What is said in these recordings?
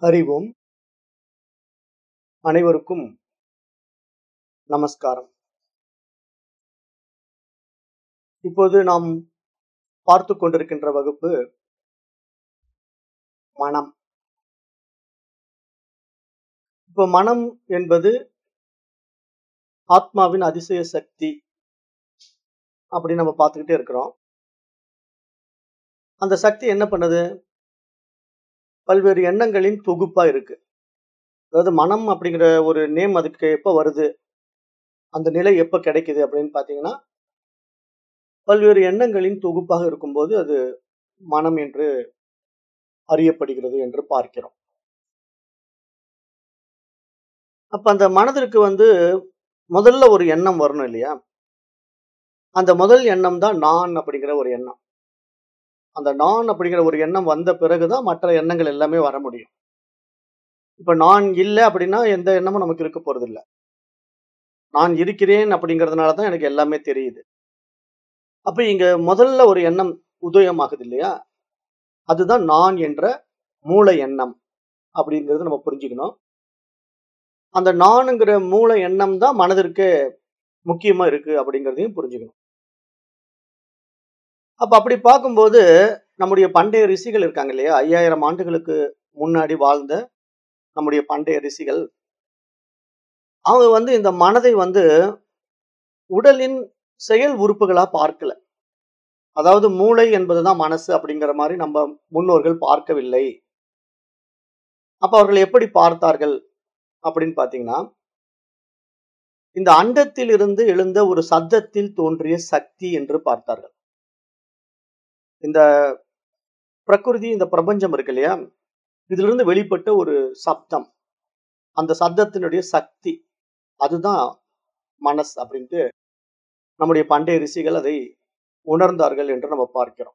அறிவோம் அனைவருக்கும் நமஸ்காரம் இப்போது நாம் பார்த்து கொண்டிருக்கின்ற வகுப்பு மனம் இப்போ மனம் என்பது ஆத்மாவின் அதிசய சக்தி அப்படின்னு நம்ம பார்த்துக்கிட்டே இருக்கிறோம் அந்த சக்தி என்ன பண்ணுது பல்வேறு எண்ணங்களின் தொகுப்பா இருக்கு அதாவது மனம் அப்படிங்கிற ஒரு நேம் அதுக்கு எப்ப வருது அந்த நிலை எப்ப கிடைக்குது அப்படின்னு பாத்தீங்கன்னா பல்வேறு எண்ணங்களின் தொகுப்பாக இருக்கும்போது அது மனம் என்று அறியப்படுகிறது என்று பார்க்கிறோம் அப்ப அந்த மனதிற்கு வந்து முதல்ல ஒரு எண்ணம் வரணும் இல்லையா அந்த முதல் எண்ணம் தான் நான் அப்படிங்கிற ஒரு எண்ணம் அந்த நான் அப்படிங்கிற ஒரு எண்ணம் வந்த பிறகுதான் மற்ற எண்ணங்கள் எல்லாமே வர முடியும் இப்ப நான் இல்லை அப்படின்னா எந்த எண்ணமும் நமக்கு இருக்க போறது இல்ல நான் இருக்கிறேன் அப்படிங்கறதுனால தான் எனக்கு எல்லாமே தெரியுது அப்ப இங்க முதல்ல ஒரு எண்ணம் உதயமாகுது இல்லையா அதுதான் நான் என்ற மூளை எண்ணம் அப்படிங்கிறது நம்ம புரிஞ்சுக்கணும் அந்த நானுங்கிற மூளை எண்ணம் தான் மனதிற்கு முக்கியமா இருக்கு அப்படிங்கிறதையும் புரிஞ்சுக்கணும் அப்ப அப்படி பார்க்கும்போது நம்முடைய பண்டைய ரிஷிகள் இருக்காங்க இல்லையா ஐயாயிரம் ஆண்டுகளுக்கு முன்னாடி வாழ்ந்த நம்முடைய பண்டைய ரிஷிகள் அவங்க வந்து இந்த மனதை வந்து உடலின் செயல் உறுப்புகளா பார்க்கல அதாவது மூளை என்பதுதான் மனசு அப்படிங்கிற மாதிரி நம்ம முன்னோர்கள் பார்க்கவில்லை அப்ப அவர்கள் எப்படி பார்த்தார்கள் அப்படின்னு பாத்தீங்கன்னா இந்த அண்டத்தில் இருந்து எழுந்த ஒரு சத்தத்தில் தோன்றிய சக்தி என்று பார்த்தார்கள் இந்த பிரகிருதி இந்த பிரபஞ்சம் இருக்கு இல்லையா இதுல இருந்து வெளிப்பட்ட ஒரு சப்தம் அந்த சப்தத்தினுடைய சக்தி அதுதான் மனஸ் அப்படின்ட்டு நம்முடைய பண்டைய ரிஷிகள் அதை உணர்ந்தார்கள் என்று நம்ம பார்க்கிறோம்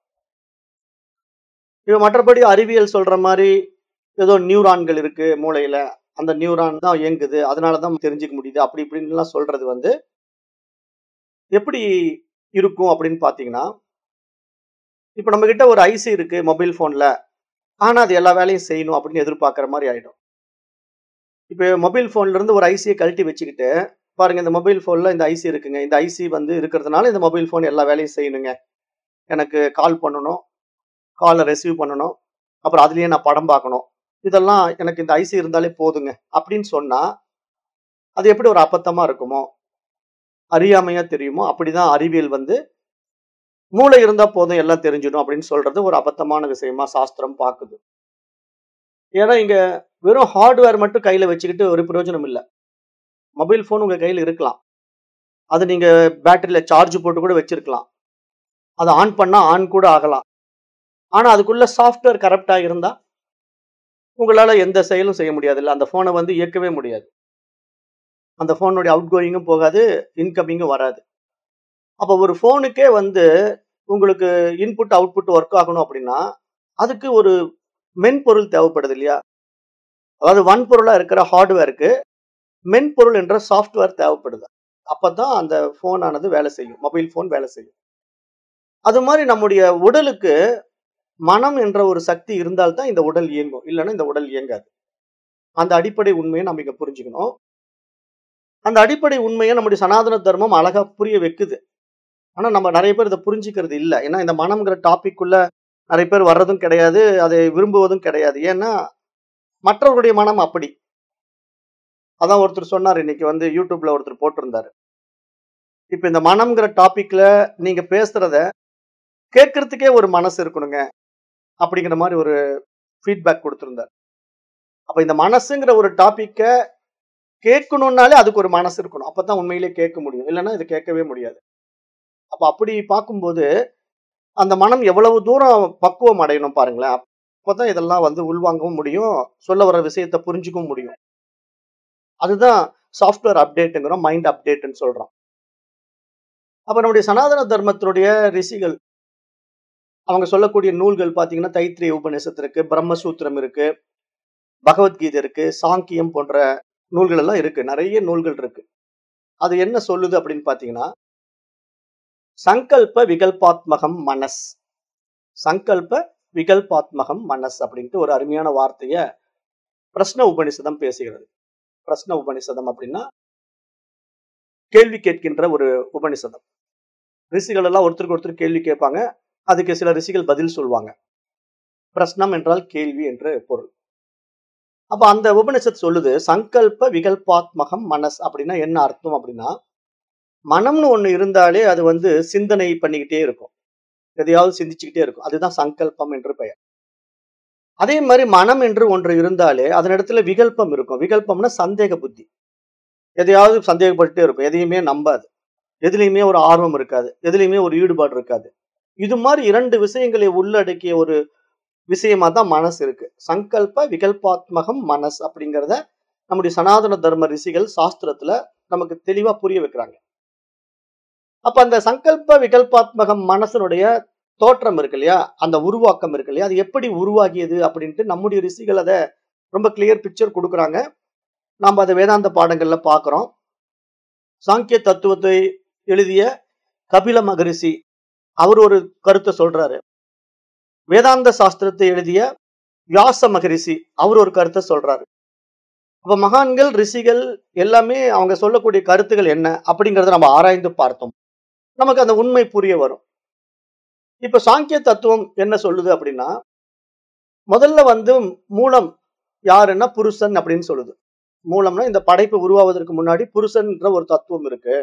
இப்போ மற்றபடி அறிவியல் சொல்ற மாதிரி ஏதோ நியூரான்கள் இருக்கு மூளையில அந்த நியூரான் தான் இயங்குது அதனாலதான் தெரிஞ்சுக்க முடியுது அப்படி இப்படின்லாம் சொல்றது வந்து எப்படி இருக்கும் அப்படின்னு பாத்தீங்கன்னா இப்போ நம்ம கிட்ட ஒரு ஐசி இருக்கு மொபைல் போன்ல ஆனா அது எல்லா வேலையும் செய்யணும் அப்படின்னு எதிர்பார்க்குற மாதிரி ஆயிடும் இப்போ மொபைல் போன்ல இருந்து ஒரு ஐசியை கழட்டி வச்சுக்கிட்டு பாருங்க இந்த மொபைல் போன்ல இந்த ஐசி இருக்குங்க இந்த ஐசி வந்து இருக்கிறதுனால இந்த மொபைல் போன் எல்லா வேலையும் செய்யணுங்க எனக்கு கால் பண்ணணும் காலை ரிசீவ் பண்ணணும் அப்புறம் அதுலயே நான் படம் பார்க்கணும் இதெல்லாம் எனக்கு இந்த ஐசி இருந்தாலே போதுங்க அப்படின்னு சொன்னா அது எப்படி ஒரு அப்பத்தமா இருக்குமோ அறியாமையா தெரியுமோ அப்படிதான் அறிவியல் வந்து மூளை இருந்தா போதும் எல்லாம் தெரிஞ்சிடும் அப்படின்னு சொல்றது ஒரு அபத்தமான விஷயமா சாஸ்திரம் பாக்குது ஏன்னா இங்க வெறும் ஹார்ட்வேர் மட்டும் கையில வச்சுக்கிட்டு ஒரு பிரயோஜனம் இல்லை மொபைல் போன் உங்க கையில இருக்கலாம் அது நீங்க பேட்டரியில சார்ஜ் போட்டு கூட வச்சிருக்கலாம் அதை ஆன் பண்ணா ஆன் கூட ஆகலாம் ஆனா அதுக்குள்ள சாஃப்ட்வேர் கரெக்டா இருந்தா உங்களால எந்த செயலும் செய்ய முடியாது இல்லை அந்த போனை வந்து இயக்கவே முடியாது அந்த போனுடைய அவுட் கோயிங்கும் போகாது இன்கமிங்கும் வராது அப்போ ஒரு ஃபோனுக்கே வந்து உங்களுக்கு இன்புட் அவுட்புட் ஒர்க் ஆகணும் அப்படின்னா அதுக்கு ஒரு மென்பொருள் தேவைப்படுது இல்லையா அதாவது வன்பொருளா இருக்கிற ஹார்ட்வேருக்கு மென்பொருள் என்ற சாஃப்ட்வேர் தேவைப்படுது அப்பதான் அந்த ஃபோன் ஆனது வேலை செய்யும் மொபைல் ஃபோன் வேலை செய்யும் அது மாதிரி நம்முடைய உடலுக்கு மனம் என்ற ஒரு சக்தி இருந்தால்தான் இந்த உடல் இயங்கும் இல்லைன்னா இந்த உடல் இயங்காது அந்த அடிப்படை உண்மையை நம்ம இங்க புரிஞ்சுக்கணும் அந்த அடிப்படை உண்மையை நம்முடைய சனாதன தர்மம் அழகா புரிய வைக்குது ஆனா நம்ம நிறைய பேர் இதை புரிஞ்சுக்கிறது இல்லை ஏன்னா இந்த மனம்ங்கிற டாபிக் உள்ள நிறைய பேர் வர்றதும் கிடையாது அதை விரும்புவதும் கிடையாது ஏன்னா மற்றவர்களுடைய மனம் அப்படி அதான் ஒருத்தர் சொன்னார் இன்னைக்கு வந்து யூடியூப்ல ஒருத்தர் போட்டிருந்தாரு இப்ப இந்த மனம்ங்கிற டாபிக்ல நீங்க பேசுறத கேட்கறதுக்கே ஒரு மனசு இருக்கணுங்க அப்படிங்கிற மாதிரி ஒரு ஃபீட்பேக் கொடுத்திருந்தார் அப்ப இந்த மனசுங்கிற ஒரு டாபிக்க கேட்கணும்னாலே அதுக்கு ஒரு மனசு இருக்கணும் அப்பதான் உண்மையிலே கேட்க முடியும் இல்லைன்னா இது கேட்கவே முடியாது அப்ப அப்படி பார்க்கும்போது அந்த மனம் எவ்வளவு தூரம் பக்குவம் அடையணும் பாருங்களேன் அப்பதான் இதெல்லாம் வந்து உள்வாங்கவும் முடியும் சொல்ல வர விஷயத்த புரிஞ்சுக்கவும் முடியும் அதுதான் சாஃப்ட்வேர் அப்டேட்டுங்கிறோம் மைண்ட் அப்டேட்னு சொல்றோம் அப்ப நம்முடைய சனாதன தர்மத்தினுடைய ரிஷிகள் அவங்க சொல்லக்கூடிய நூல்கள் பாத்தீங்கன்னா தைத்திரிய உபநிஷத்து இருக்கு பிரம்மசூத்திரம் இருக்கு பகவத்கீதை இருக்கு சாங்கியம் போன்ற நூல்கள் எல்லாம் இருக்கு நிறைய நூல்கள் இருக்கு அது என்ன சொல்லுது அப்படின்னு பாத்தீங்கன்னா சங்கல்ப விகல்பாத்மகம் மனஸ் சங்கல்ப விகல்பாத்மகம் மனஸ் அப்படின்ட்டு ஒரு அருமையான வார்த்தைய பிரஸ்ன உபனிஷதம் பேசுகிறது பிரஸ்ன உபனிஷதம் அப்படின்னா கேள்வி கேட்கின்ற ஒரு உபனிஷதம் ரிஷிகள் எல்லாம் ஒருத்தருக்கு ஒருத்தர் கேள்வி கேட்பாங்க அதுக்கு சில ரிஷிகள் பதில் சொல்லுவாங்க பிரஸ்னம் என்றால் கேள்வி என்று பொருள் அப்ப அந்த உபனிஷத் சொல்லுது சங்கல்ப விகல்பாத்மகம் மனஸ் அப்படின்னா என்ன அர்த்தம் அப்படின்னா மனம்னு ஒண்ணு இருந்தாலே அது வந்து சிந்தனை பண்ணிக்கிட்டே இருக்கும் எதையாவது சிந்திச்சுக்கிட்டே இருக்கும் அதுதான் சங்கல்பம் என்று பெயர் அதே மாதிரி மனம் என்று ஒன்று இருந்தாலே அதனிடத்துல விகல்பம் இருக்கும் விகல்பம்னா சந்தேக புத்தி எதையாவது சந்தேகப்பட்டுட்டே இருக்கும் எதையுமே நம்பாது எதுலையுமே ஒரு ஆர்வம் இருக்காது எதுலையுமே ஒரு ஈடுபாடு இருக்காது இது மாதிரி இரண்டு விஷயங்களை உள்ளடக்கிய ஒரு விஷயமா தான் மனசு இருக்கு சங்கல்ப விகல்பாத்மகம் மனஸ் அப்படிங்கிறத நம்முடைய சனாதன தர்ம ரிஷிகள் சாஸ்திரத்துல நமக்கு தெளிவா புரிய வைக்கிறாங்க அப்ப அந்த சங்கல்ப விகல்பாத்மகம் மனசனுடைய தோற்றம் இருக்கு இல்லையா அந்த உருவாக்கம் இருக்கு இல்லையா அது எப்படி உருவாகியது அப்படின்ட்டு நம்முடைய ரிஷிகள் அதை ரொம்ப கிளியர் பிக்சர் கொடுக்குறாங்க நாம் அதை வேதாந்த பாடங்கள்ல பார்க்கிறோம் சாங்கிய தத்துவத்தை எழுதிய கபில மகரிஷி அவர் ஒரு கருத்தை சொல்றாரு வேதாந்த சாஸ்திரத்தை எழுதிய வியாச மகரிஷி அவர் ஒரு கருத்தை சொல்றாரு அப்ப மகான்கள் ரிஷிகள் எல்லாமே அவங்க சொல்லக்கூடிய கருத்துகள் என்ன அப்படிங்கறத நம்ம ஆராய்ந்து பார்த்தோம் நமக்கு அந்த உண்மை புரிய வரும் இப்ப சாங்கிய தத்துவம் என்ன சொல்லுது அப்படின்னா முதல்ல வந்து மூலம் யாருன்னா புருஷன் அப்படின்னு சொல்லுது மூலம்னா இந்த படைப்பு உருவாவதற்கு முன்னாடி புருஷன்ற ஒரு தத்துவம் இருக்கு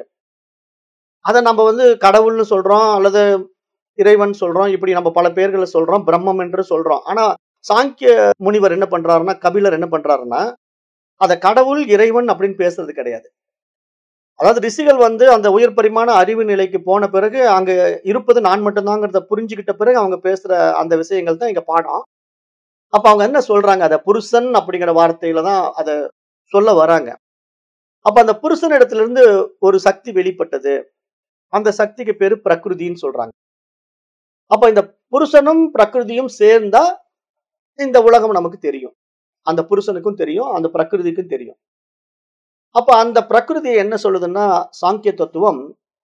அதை நம்ம வந்து கடவுள்னு சொல்றோம் அல்லது இறைவன் சொல்றோம் இப்படி நம்ம பல பேர்களை சொல்றோம் பிரம்மம் என்று சொல்றோம் ஆனா சாங்கிய முனிவர் என்ன பண்றாருன்னா கபிலர் என்ன பண்றாருன்னா அத கடவுள் இறைவன் அப்படின்னு பேசுறது கிடையாது அதாவது ரிஷிகள் வந்து அந்த உயர் பரிமாண அறிவு நிலைக்கு போன பிறகு அங்க இருப்பது நான் மட்டும்தாங்கிறத புரிஞ்சுக்கிட்ட பிறகு அவங்க பேசுற அந்த விஷயங்கள் தான் இங்க பாடம் அப்ப அவங்க என்ன சொல்றாங்க அத புருஷன் அப்படிங்கிற வார்த்தையில தான் அத சொல்ல வராங்க அப்ப அந்த புருஷன் இடத்துல இருந்து ஒரு சக்தி வெளிப்பட்டது அந்த சக்திக்கு பேரு பிரகிருதின்னு சொல்றாங்க அப்ப இந்த புருஷனும் பிரகிருதியும் சேர்ந்தா இந்த உலகம் நமக்கு தெரியும் அந்த புருஷனுக்கும் தெரியும் அந்த பிரகிருதிக்கும் தெரியும் அப்ப அந்த பிரகிருதியை என்ன சொல்லுதுன்னா சாங்கிய தத்துவம்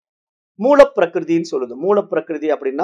மூல பிரகிருதின்னு சொல்லுது மூல பிரகிருதி அப்படின்னா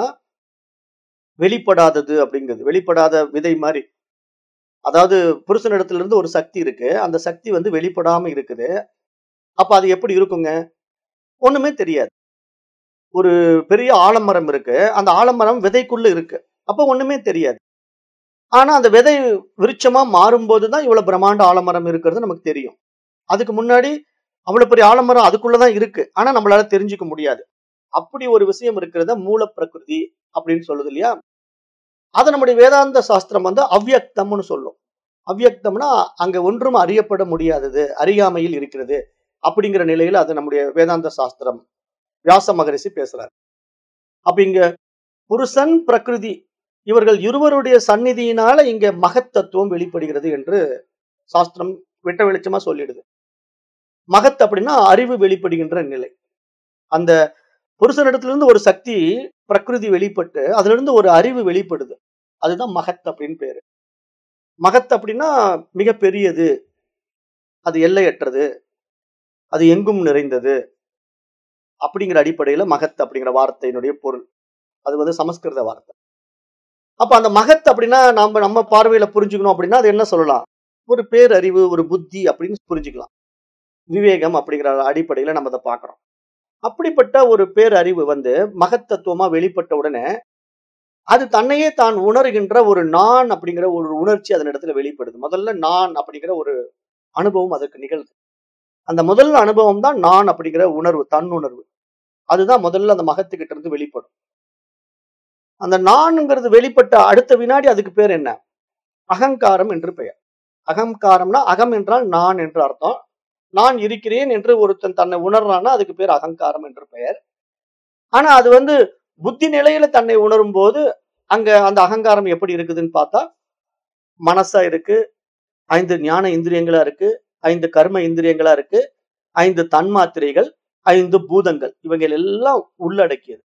வெளிப்படாதது அப்படிங்கிறது வெளிப்படாத விதை மாதிரி அதாவது புருஷனிடத்துல இருந்து ஒரு சக்தி இருக்கு அந்த சக்தி வந்து வெளிப்படாம இருக்குது அப்ப அது எப்படி இருக்குங்க ஒண்ணுமே தெரியாது ஒரு பெரிய ஆலமரம் இருக்கு அந்த ஆலமரம் விதைக்குள்ள இருக்கு அப்ப ஒண்ணுமே தெரியாது ஆனா அந்த விதை விருட்சமா மாறும்போது தான் இவ்வளவு பிரம்மாண்ட ஆலமரம் இருக்கிறது நமக்கு தெரியும் அதுக்கு முன்னாடி அவ்வளவு பெரிய ஆலமரம் அதுக்குள்ளதான் இருக்கு ஆனா நம்மளால தெரிஞ்சுக்க முடியாது அப்படி ஒரு விஷயம் இருக்கிறத மூல பிரகிருதி அப்படின்னு சொல்லுது இல்லையா அதை நம்முடைய வேதாந்த சாஸ்திரம் வந்து அவ்யக்தம்னு சொல்லும் அவ்யக்தம்னா அங்க ஒன்றும் அறியப்பட முடியாதது அறியாமையில் இருக்கிறது அப்படிங்கிற நிலையில அது நம்முடைய வேதாந்த சாஸ்திரம் வியாச மகரிஷி பேசுறார் அப்ப இங்க புருஷன் பிரகிருதி இவர்கள் இருவருடைய சந்நிதியினால இங்க மகத்தத்துவம் வெளிப்படுகிறது என்று சாஸ்திரம் வெட்ட வெளிச்சமா சொல்லிடுது மகத் அப்படின்னா அறிவு வெளிப்படுகின்ற நிலை அந்த புருஷனிடத்துல இருந்து ஒரு சக்தி பிரகிருதி வெளிப்பட்டு அதுல இருந்து ஒரு அறிவு வெளிப்படுது அதுதான் மகத் அப்படின்னு பேரு மகத் அப்படின்னா மிக பெரியது அது எல்லையற்றது அது எங்கும் நிறைந்தது அப்படிங்கிற அடிப்படையில மகத் அப்படிங்கிற வார்த்தையினுடைய பொருள் அது வந்து சமஸ்கிருத வார்த்தை அப்ப அந்த மகத் அப்படின்னா நாம நம்ம பார்வையில புரிஞ்சுக்கணும் அப்படின்னா அது என்ன சொல்லலாம் ஒரு பேரறிவு ஒரு புத்தி அப்படின்னு புரிஞ்சுக்கலாம் விவேகம் அப்படிங்கிற அடிப்படையில நம்ம அதை பார்க்கிறோம் அப்படிப்பட்ட ஒரு பேரறிவு வந்து மகத்தத்துவமா வெளிப்பட்ட உடனே அது தன்னையே தான் உணர்கின்ற ஒரு நான் அப்படிங்கிற ஒரு உணர்ச்சி அதன் இடத்துல வெளிப்படுது முதல்ல நான் அப்படிங்கிற ஒரு அனுபவம் அதற்கு நிகழ்து அந்த முதல் அனுபவம் தான் நான் அப்படிங்கிற உணர்வு தன்னுணர்வு அதுதான் முதல்ல அந்த மகத்துக்கிட்ட இருந்து வெளிப்படும் அந்த நான்ங்கிறது வெளிப்பட்ட அடுத்த வினாடி அதுக்கு பேர் என்ன அகங்காரம் என்று பெயர் அகங்காரம்னா அகம் என்றால் நான் என்று அர்த்தம் நான் இருக்கிறேன் என்று ஒருத்தன் தன்னை உணர்றான்னா அதுக்கு பேர் அகங்காரம் என்று பெயர் ஆனா அது வந்து புத்தி நிலையில தன்னை உணரும் போது அங்க அந்த அகங்காரம் எப்படி இருக்குதுன்னு பார்த்தா மனசா இருக்கு ஐந்து ஞான இந்திரியங்களா இருக்கு ஐந்து கர்ம இந்திரியங்களா இருக்கு ஐந்து தன்மாத்திரைகள் ஐந்து பூதங்கள் இவங்க எல்லாம் உள்ளடக்கியது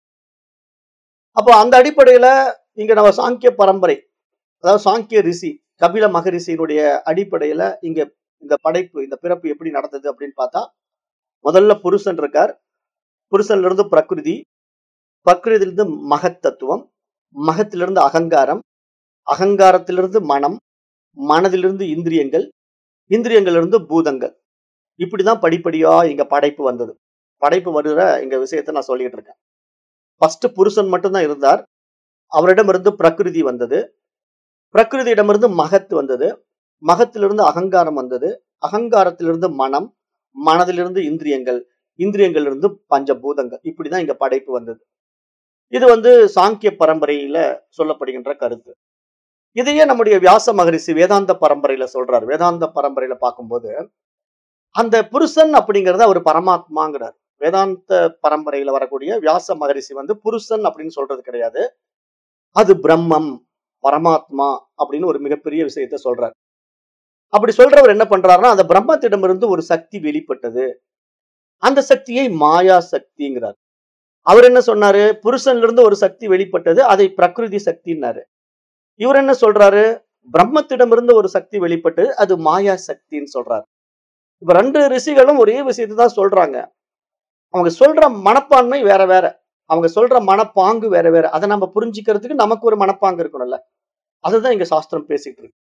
அப்போ அந்த அடிப்படையில இங்க நம்ம சாங்கிய பரம்பரை அதாவது சாங்கிய ரிஷி கபில மகரிஷியினுடைய அடிப்படையில இங்க இந்த படைப்பு இந்த பிறப்பு எப்படி நடந்தது அப்படின்னு பார்த்தா முதல்ல புருஷன் இருக்கார் புருஷன்ல இருந்து பிரகிருதி பிரகிருதியிலிருந்து மகத்தத்துவம் மகத்திலிருந்து அகங்காரம் அகங்காரத்திலிருந்து மனம் மனதிலிருந்து இந்திரியங்கள் இந்திரியங்களிலிருந்து பூதங்கள் இப்படிதான் படிப்படியா இங்க படைப்பு வந்தது படைப்பு வருகிற இங்க விஷயத்தை நான் சொல்லிட்டு இருக்கேன் ஃபர்ஸ்ட் புருஷன் மட்டும்தான் இருந்தார் அவரிடமிருந்து பிரகிருதி வந்தது பிரகிருதியிடமிருந்து மகத்து வந்தது மகத்திலிருந்து அகங்காரம் வந்தது அகங்காரத்திலிருந்து மனம் மனதிலிருந்து இந்திரியங்கள் இந்திரியங்களிலிருந்து பஞ்சபூதங்கள் இப்படிதான் இங்க படைப்பு வந்தது இது வந்து சாங்கிய பரம்பரையில சொல்லப்படுகின்ற கருத்து இதையே நம்முடைய வியாச மகரிஷி வேதாந்த பரம்பரையில சொல்றார் வேதாந்த பரம்பரையில பார்க்கும்போது அந்த புருஷன் அப்படிங்கறத அவர் பரமாத்மாங்கிறார் வேதாந்த பரம்பரையில வரக்கூடிய வியாச மகரிஷி வந்து புருஷன் அப்படின்னு சொல்றது கிடையாது அது பிரம்மம் பரமாத்மா அப்படின்னு ஒரு மிகப்பெரிய விஷயத்த சொல்றார் அப்படி சொல்றவர் என்ன பண்றாருன்னா அந்த பிரம்மத்திடமிருந்து ஒரு சக்தி வெளிப்பட்டது அந்த சக்தியை மாயா சக்திங்கிறார் அவர் என்ன சொன்னாரு புருஷன்ல இருந்து ஒரு சக்தி வெளிப்பட்டது அதை பிரகிருதி சக்தின்னாரு இவர் என்ன சொல்றாரு பிரம்மத்திடமிருந்து ஒரு சக்தி வெளிப்பட்டது அது மாயா சக்தின்னு சொல்றாரு இப்ப ரெண்டு ரிஷிகளும் ஒரே விஷயத்தை தான் சொல்றாங்க அவங்க சொல்ற மனப்பான்மை வேற வேற அவங்க சொல்ற மனப்பாங்கு வேற வேற அதை நம்ம புரிஞ்சுக்கிறதுக்கு நமக்கு ஒரு மனப்பாங்கு இருக்கணும்ல அதுதான் இங்க சாஸ்திரம் பேசிட்டு இருக்கு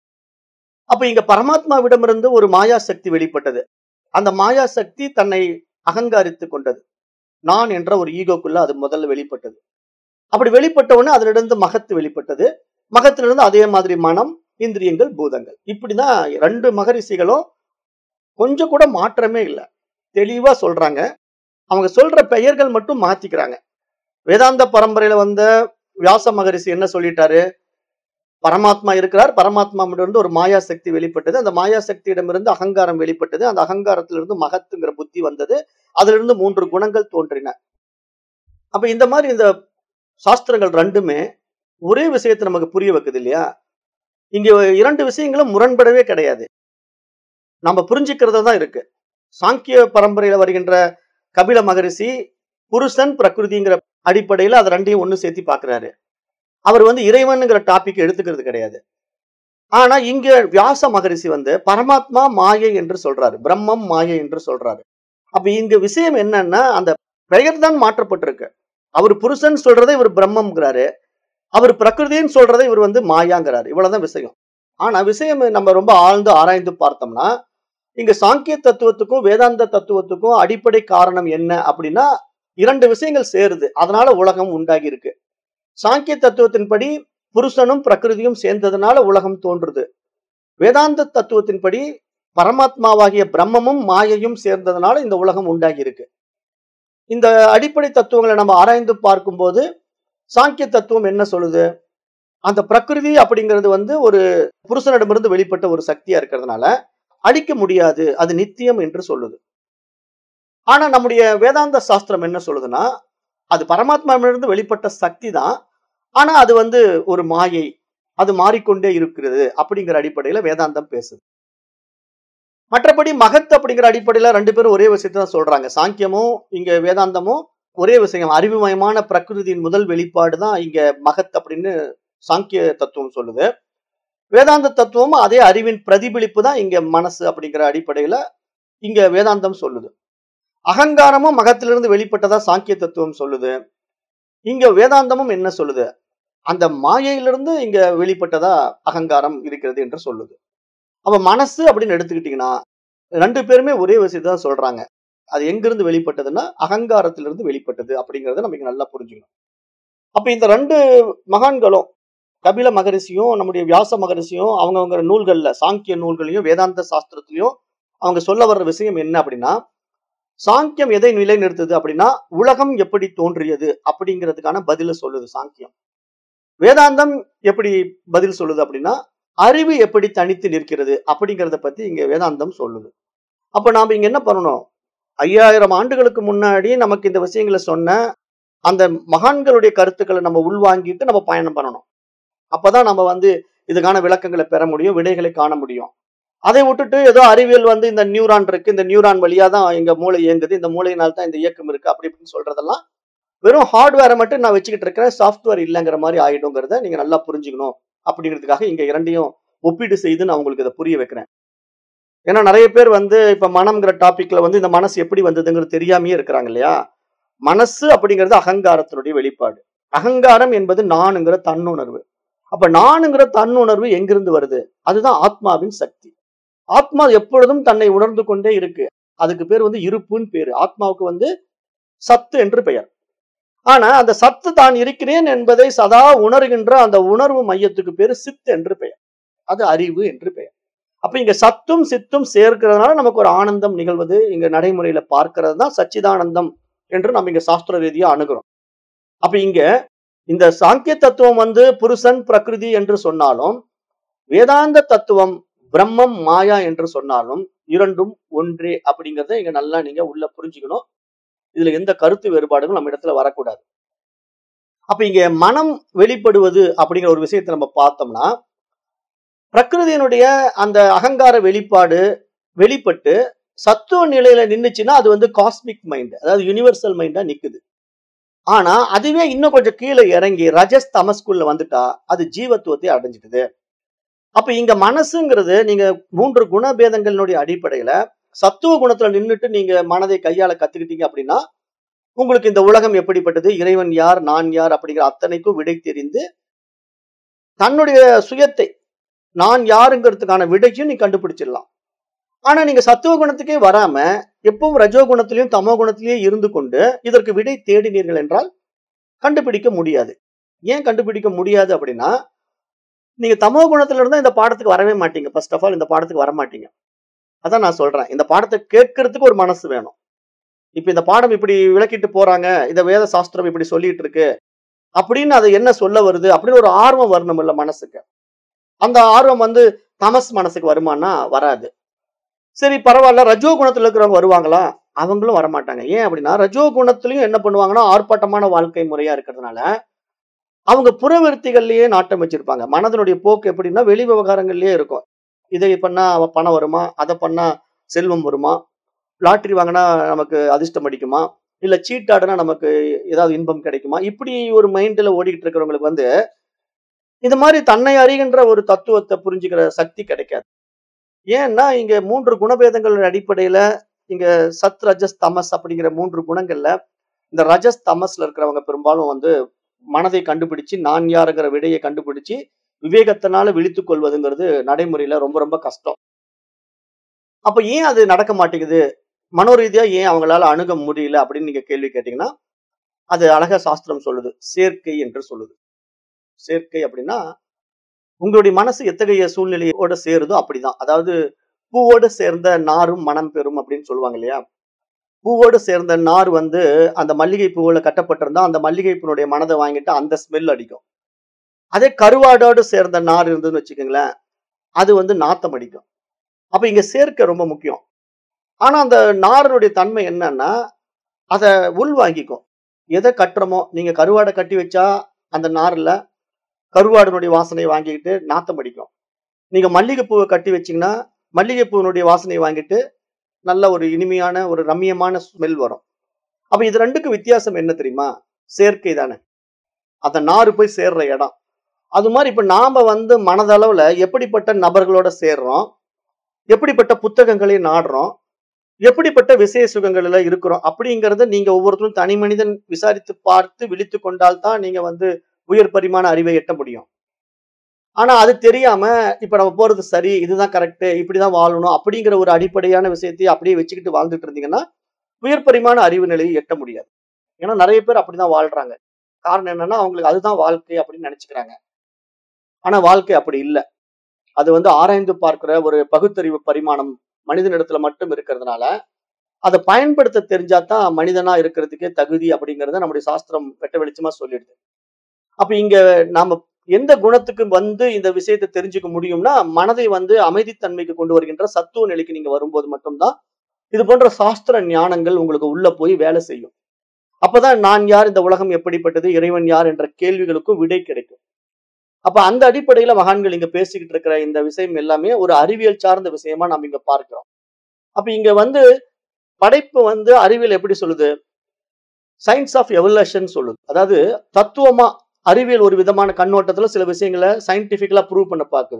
அப்ப இங்க பரமாத்மாவிடமிருந்து ஒரு மாயா சக்தி வெளிப்பட்டது அந்த மாயா சக்தி தன்னை அகங்காரித்து கொண்டது நான் என்ற ஒரு ஈகோக்குள்ள அது முதல்ல வெளிப்பட்டது அப்படி வெளிப்பட்ட உடனே அதிலிருந்து மகத்து வெளிப்பட்டது மகத்திலிருந்து அதே மாதிரி மனம் இந்திரியங்கள் பூதங்கள் இப்படிதான் ரெண்டு மகரிஷிகளும் கொஞ்சம் கூட மாற்றமே இல்லை தெளிவா சொல்றாங்க அவங்க சொல்ற பெயர்கள் மட்டும் மாத்திக்கிறாங்க வேதாந்த பரம்பரையில வந்த வியாச மகரிஷி என்ன சொல்லிட்டாரு பரமாத்மா இருக்கிறார் பரமாத்மாவிடமிருந்து ஒரு மாயா சக்தி வெளிப்பட்டது அந்த மாயா சக்தியிடமிருந்து அகங்காரம் வெளிப்பட்டது அந்த அகங்காரத்திலிருந்து மகத்துங்கிற புத்தி வந்தது அதிலிருந்து மூன்று குணங்கள் தோன்றின அப்ப இந்த மாதிரி இந்த சாஸ்திரங்கள் ரெண்டுமே ஒரே விஷயத்தை நமக்கு புரிய வைக்குது இல்லையா இங்க இரண்டு விஷயங்களும் முரண்படவே கிடையாது நம்ம புரிஞ்சுக்கிறது தான் இருக்கு சாங்கிய பரம்பரையில வருகின்ற கபில மகரிஷி புருஷன் பிரகிருதிங்கிற அடிப்படையில அது ரெண்டையும் ஒண்ணு சேர்த்து பாக்குறாரு அவர் வந்து இறைவனுங்கிற டாபிக் எடுத்துக்கிறது கிடையாது ஆனா இங்க வியாச மகரிஷி வந்து பரமாத்மா மாயை என்று சொல்றாரு பிரம்மம் மாயை என்று சொல்றாரு அப்ப இங்க விஷயம் என்னன்னா அந்த பெயர் தான் மாற்றப்பட்டிருக்கு அவர் புருஷன் சொல்றதை இவர் பிரம்மம்ங்கிறாரு அவர் பிரகிருதின்னு சொல்றதை இவர் வந்து மாயாங்கிறாரு இவ்வளவுதான் விஷயம் ஆனா விஷயம் நம்ம ரொம்ப ஆழ்ந்து ஆராய்ந்து பார்த்தோம்னா இங்க சாங்கிய தத்துவத்துக்கும் வேதாந்த தத்துவத்துக்கும் அடிப்படை காரணம் என்ன அப்படின்னா இரண்டு விஷயங்கள் சேருது அதனால உலகம் உண்டாகி இருக்கு சாங்கிய தத்துவத்தின்படி புருஷனும் பிரகிருதியும் சேர்ந்ததுனால உலகம் தோன்றுது வேதாந்த தத்துவத்தின்படி பரமாத்மாவாகிய பிரம்மமும் மாயையும் சேர்ந்ததுனால இந்த உலகம் உண்டாகி இருக்கு இந்த அடிப்படை தத்துவங்களை நம்ம ஆராய்ந்து பார்க்கும்போது சாங்கிய தத்துவம் என்ன சொல்லுது அந்த பிரகிருதி அப்படிங்கிறது வந்து ஒரு புருஷனிடமிருந்து வெளிப்பட்ட ஒரு சக்தியா இருக்கிறதுனால அழிக்க முடியாது அது நித்தியம் என்று சொல்லுது ஆனா நம்முடைய வேதாந்த சாஸ்திரம் என்ன சொல்லுதுன்னா அது பரமாத்மாவிலிருந்து வெளிப்பட்ட சக்தி தான் ஆனா அது வந்து ஒரு மாயை அது மாறிக்கொண்டே இருக்கிறது அப்படிங்கிற அடிப்படையில வேதாந்தம் பேசுது மற்றபடி மகத் அப்படிங்கிற அடிப்படையில ரெண்டு பேரும் ஒரே விஷயத்தை தான் சொல்றாங்க சாங்கியமும் இங்க வேதாந்தமும் ஒரே விஷயம் அறிவுமயமான பிரகிருதியின் முதல் வெளிப்பாடு தான் இங்க மகத் அப்படின்னு சாங்கிய தத்துவம் சொல்லுது வேதாந்த தத்துவமும் அதே அறிவின் பிரதிபலிப்பு தான் இங்க மனசு அப்படிங்கிற அடிப்படையில இங்க வேதாந்தம் சொல்லுது அகங்காரமும் மகத்திலிருந்து வெளிப்பட்டதா சாங்கிய தத்துவம் சொல்லுது இங்க வேதாந்தமும் என்ன சொல்லுது அந்த மாயையிலிருந்து இங்க வெளிப்பட்டதா அகங்காரம் இருக்கிறது என்று சொல்லுது அப்ப மனசு அப்படின்னு எடுத்துக்கிட்டீங்கன்னா ரெண்டு பேருமே ஒரே விஷயத்தை தான் சொல்றாங்க அது எங்கிருந்து வெளிப்பட்டதுன்னா அகங்காரத்திலிருந்து வெளிப்பட்டது அப்படிங்கறத நமக்கு நல்லா புரிஞ்சுக்கணும் அப்ப இந்த ரெண்டு மகான்களும் கபில மகரிஷியும் நம்முடைய வியாச மகரிஷியும் அவங்கவுங்க நூல்கள்ல சாங்கிய நூல்களையும் வேதாந்த சாஸ்திரத்திலையும் அவங்க சொல்ல வர்ற விஷயம் என்ன அப்படின்னா சாங்கியம் எதை நிலைநிறுத்துது அப்படின்னா உலகம் எப்படி தோன்றியது அப்படிங்கிறதுக்கான பதில சொல்லுது சாங்கியம் வேதாந்தம் எப்படி பதில் சொல்லுது அப்படின்னா அறிவு எப்படி தனித்து நிற்கிறது அப்படிங்கிறத பத்தி இங்க வேதாந்தம் சொல்லுது அப்ப நாம இங்க என்ன பண்ணணும் ஐயாயிரம் ஆண்டுகளுக்கு முன்னாடி நமக்கு இந்த விஷயங்களை சொன்ன அந்த மகான்களுடைய கருத்துக்களை நம்ம உள்வாங்கிட்டு நம்ம பயணம் பண்ணணும் அப்பதான் நம்ம வந்து இதுக்கான விளக்கங்களை பெற முடியும் விடைகளை காண முடியும் அதை விட்டுட்டு ஏதோ அறிவியல் வந்து இந்த நியூரான் இருக்கு இந்த நியூரான் வழியா தான் எங்க மூளை இயங்குது இந்த மூளையினால் தான் இந்த இயக்கம் இருக்கு அப்படி இப்படின்னு சொல்றதெல்லாம் வெறும் ஹார்ட்வேரை மட்டும் நான் வச்சுக்கிட்டு இருக்கிறேன் சாஃப்ட்வேர் இல்லைங்கிற மாதிரி ஆயிடுங்கிறத நீங்க நல்லா புரிஞ்சுக்கணும் அப்படிங்கிறதுக்காக இங்க இரண்டையும் ஒப்பீடு செய்து நான் உங்களுக்கு இதை புரிய வைக்கிறேன் ஏன்னா நிறைய பேர் வந்து இப்ப மனம்ங்கிற டாபிக்ல வந்து இந்த மனசு எப்படி வந்ததுங்கிறது தெரியாமையே இருக்கிறாங்க இல்லையா மனசு அப்படிங்கிறது அகங்காரத்தினுடைய வெளிப்பாடு அகங்காரம் என்பது நானுங்கிற தன்னுணர்வு அப்ப நானுங்கிற தன்னுணர்வு எங்கிருந்து வருது அதுதான் ஆத்மாவின் சக்தி ஆத்மா எப்பொழுதும் தன்னை உணர்ந்து கொண்டே இருக்கு அதுக்கு பேர் வந்து இருப்புன்னு பேரு ஆத்மாவுக்கு வந்து சத்து என்று பெயர் ஆனா அந்த சத்து தான் இருக்கிறேன் என்பதை சதா உணர்கின்ற அந்த உணர்வு மையத்துக்கு பேரு சித் என்று பெயர் அது அறிவு என்று பெயர் அப்ப இங்க சத்தும் சித்தும் சேர்க்கிறதுனால நமக்கு ஒரு ஆனந்தம் நிகழ்வது இங்க நடைமுறையில பார்க்கிறது தான் சச்சிதானந்தம் என்று நம்ம இங்க சாஸ்திர ரீதியா அணுகிறோம் அப்ப இங்க இந்த சாங்கிய தத்துவம் வந்து புருஷன் பிரகிருதி என்று சொன்னாலும் வேதாந்த தத்துவம் பிரம்மம் மாயா என்று சொன்னாலும் இரண்டும் ஒன்றே அப்படிங்கறத இங்க நல்லா நீங்க உள்ள புரிஞ்சுக்கணும் இதுல எந்த கருத்து வேறுபாடுகளும் நம்ம இடத்துல வரக்கூடாது அப்ப இங்க மனம் வெளிப்படுவது அப்படிங்கிற ஒரு விஷயத்தை நம்ம பார்த்தோம்னா பிரகிருதியினுடைய அந்த அகங்கார வெளிப்பாடு வெளிப்பட்டு சத்துவ நிலையில நின்னுச்சுன்னா அது வந்து காஸ்மிக் மைண்ட் அதாவது யுனிவர்சல் மைண்டா நிக்குது ஆனா அதுவே இன்னும் கொஞ்சம் கீழே இறங்கி ரஜஸ் தமஸ்குள்ள வந்துட்டா அது ஜீவத்துவத்தை அடைஞ்சிடுது அப்ப இங்க மனசுங்கிறது நீங்க மூன்று குணபேதங்களினுடைய அடிப்படையில சத்துவ குணத்துல நின்னுட்டு நீங்க மனதை கையால கத்துக்கிட்டீங்க அப்படின்னா உங்களுக்கு இந்த உலகம் எப்படிப்பட்டது இறைவன் யார் நான் யார் அப்படிங்கிற அத்தனைக்கும் விடை தெரிந்து தன்னுடைய சுயத்தை நான் யாருங்கிறதுக்கான விடையும் நீ கண்டுபிடிச்சிடலாம் ஆனா நீங்க சத்துவ குணத்துக்கே வராம எப்பவும் ரஜோ குணத்திலையும் தமோ குணத்திலேயே இருந்து கொண்டு இதற்கு விடை தேடினீர்கள் என்றால் கண்டுபிடிக்க முடியாது ஏன் கண்டுபிடிக்க முடியாது அப்படின்னா நீங்க தமோ குணத்துல இருந்தா இந்த பாடத்துக்கு வரவே மாட்டீங்க ஃபர்ஸ்ட் ஆஃப் ஆல் இந்த பாடத்துக்கு வர மாட்டீங்க அதான் நான் சொல்றேன் இந்த பாடத்தை கேட்கறதுக்கு ஒரு மனசு வேணும் இப்ப இந்த பாடம் இப்படி விளக்கிட்டு போறாங்க இந்த வேத சாஸ்திரம் இப்படி சொல்லிட்டு இருக்கு அப்படின்னு அது என்ன சொல்ல வருது அப்படின்னு ஒரு ஆர்வம் வரணும் இல்ல மனசுக்கு அந்த ஆர்வம் வந்து தமஸ் மனசுக்கு வருமானா வராது சரி பரவாயில்ல ரஜோ குணத்துல இருக்கிறவங்க வருவாங்களா அவங்களும் வரமாட்டாங்க ஏன் அப்படின்னா ரஜோ குணத்திலையும் என்ன பண்ணுவாங்கன்னா ஆர்ப்பாட்டமான வாழ்க்கை முறையா இருக்கிறதுனால அவங்க புறவிருத்திகள்லயே நாட்டம் வச்சிருப்பாங்க மனதனுடைய போக்கு எப்படின்னா வெளி விவகாரங்கள்லயே இருக்கும் இதை பண்ணா அவ பணம் வருமா அதை பண்ணா செல்வம் வருமா லாட்டரி வாங்கினா நமக்கு அதிர்ஷ்டம் அடிக்குமா இல்ல சீட் ஆடுனா நமக்கு ஏதாவது இன்பம் கிடைக்குமா இப்படி ஒரு மைண்ட்ல ஓடிக்கிட்டு இருக்கிறவங்களுக்கு வந்து இந்த மாதிரி தன்னை அறிகின்ற ஒரு தத்துவத்தை புரிஞ்சுக்கிற சக்தி கிடைக்காது ஏன்னா இங்க மூன்று குணபேதங்கள் அடிப்படையில இங்க சத் ரஜஸ் தமஸ் அப்படிங்கிற மூன்று குணங்கள்ல இந்த ரஜஸ் தமஸ்ல இருக்கிறவங்க பெரும்பாலும் வந்து மனதை கண்டுபிடிச்சு நான் யாருங்கிற விடையை கண்டுபிடிச்சு விவேகத்தினால விழித்துக் கொள்வதுங்கிறது நடைமுறையில ரொம்ப ரொம்ப கஷ்டம் அப்ப ஏன் அது நடக்க மாட்டேங்குது மனோரீதியா ஏன் அவங்களால அணுக முடியல அப்படின்னு நீங்க கேள்வி கேட்டீங்கன்னா அது அழகா சாஸ்திரம் சொல்லுது சேர்க்கை என்று சொல்லுது சேர்க்கை அப்படின்னா உங்களுடைய மனசு எத்தகைய சூழ்நிலையோட சேருதோ அப்படிதான் அதாவது பூவோடு சேர்ந்த நாரும் மனம் பெறும் அப்படின்னு சொல்லுவாங்க இல்லையா பூவோடு சேர்ந்த நார் வந்து அந்த மல்லிகை பூவுல கட்டப்பட்டிருந்தா அந்த மல்லிகை பூனுடைய மனதை வாங்கிட்டு அந்த ஸ்மெல் அடிக்கும் அதே கருவாடோடு சேர்ந்த நார் இருந்ததுன்னு வச்சுக்கோங்களேன் அது வந்து நாத்தம் அடிக்கும் அப்ப இங்க சேர்க்க ரொம்ப முக்கியம் ஆனா அந்த நாரினுடைய தன்மை என்னன்னா அதை உள் வாங்கிக்கும் எதை கட்டுறமோ நீங்க கருவாடை கட்டி வச்சா அந்த நார்ல கருவாடனுடைய வாசனை வாங்கிக்கிட்டு நாத்தம் அடிக்கும் நீங்க மல்லிகைப்பூவை கட்டி வச்சீங்கன்னா மல்லிகைப்பூவினுடைய வாசனை வாங்கிட்டு நல்ல ஒரு இனிமையான ஒரு ரம்மியமான ஸ்மெல் வரும் அப்ப இது ரெண்டுக்கு வித்தியாசம் என்ன தெரியுமா சேர்க்கை தானே அந்த நாறு போய் சேர்ற இடம் அது மாதிரி இப்ப நாம வந்து மனதளவுல எப்படிப்பட்ட நபர்களோட சேர்றோம் எப்படிப்பட்ட புத்தகங்களை நாடுறோம் எப்படிப்பட்ட விசேஷ சுகங்கள்ல இருக்கிறோம் அப்படிங்கறத நீங்க ஒவ்வொருத்தரும் தனி மனிதன் விசாரித்து பார்த்து விழித்து கொண்டால் தான் நீங்க வந்து உயர் பரிமாண அறிவை எட்ட முடியும் ஆனா அது தெரியாம இப்ப நம்ம போறது சரி இதுதான் கரெக்ட் இப்படிதான் வாழணும் அப்படிங்கிற ஒரு அடிப்படையான விஷயத்தையும் அப்படியே வச்சுக்கிட்டு வாழ்ந்துட்டு இருந்தீங்கன்னா உயர் பரிமாண அறிவு நிலையை எட்ட முடியாது ஏன்னா நிறைய பேர் அப்படிதான் வாழ்றாங்க காரணம் என்னன்னா அவங்களுக்கு அதுதான் வாழ்க்கை அப்படின்னு நினைச்சுக்கிறாங்க ஆனா வாழ்க்கை அப்படி இல்லை அது வந்து ஆராய்ந்து பார்க்கிற ஒரு பகுத்தறிவு பரிமாணம் மனிதனிடத்துல மட்டும் இருக்கிறதுனால அதை பயன்படுத்த தெரிஞ்சாதான் மனிதனா இருக்கிறதுக்கே தகுதி அப்படிங்கறத நம்முடைய சாஸ்திரம் வெட்ட வெளிச்சமா சொல்லிடுது அப்ப இங்க நாம எந்த குணத்துக்கு வந்து இந்த விஷயத்தை தெரிஞ்சுக்க முடியும்னா மனதை வந்து அமைதித்தன்மைக்கு கொண்டு வருகின்ற சத்துவ நிலைக்கு நீங்க வரும்போது மட்டும்தான் இது போன்ற சாஸ்திர ஞானங்கள் உங்களுக்கு உள்ள போய் வேலை செய்யும் அப்பதான் நான் யார் இந்த உலகம் எப்படிப்பட்டது இறைவன் யார் என்ற கேள்விகளுக்கும் விடை கிடைக்கும் அப்ப அந்த அடிப்படையில மகான்கள் இங்க பேசிக்கிட்டு இருக்கிற இந்த விஷயம் எல்லாமே ஒரு அறிவியல் சார்ந்த விஷயமா நம்ம இங்க பார்க்கிறோம் அப்ப இங்க வந்து படைப்பு வந்து அறிவியல் எப்படி சொல்லுது சயின்ஸ் ஆஃப் எவல்யூஷன் சொல்லுது அதாவது தத்துவமா அறிவியல் ஒரு விதமான கண்ணோட்டத்துல சில விஷயங்களை சயின்டிபிக்கலா ப்ரூவ் பண்ண பார்க்குது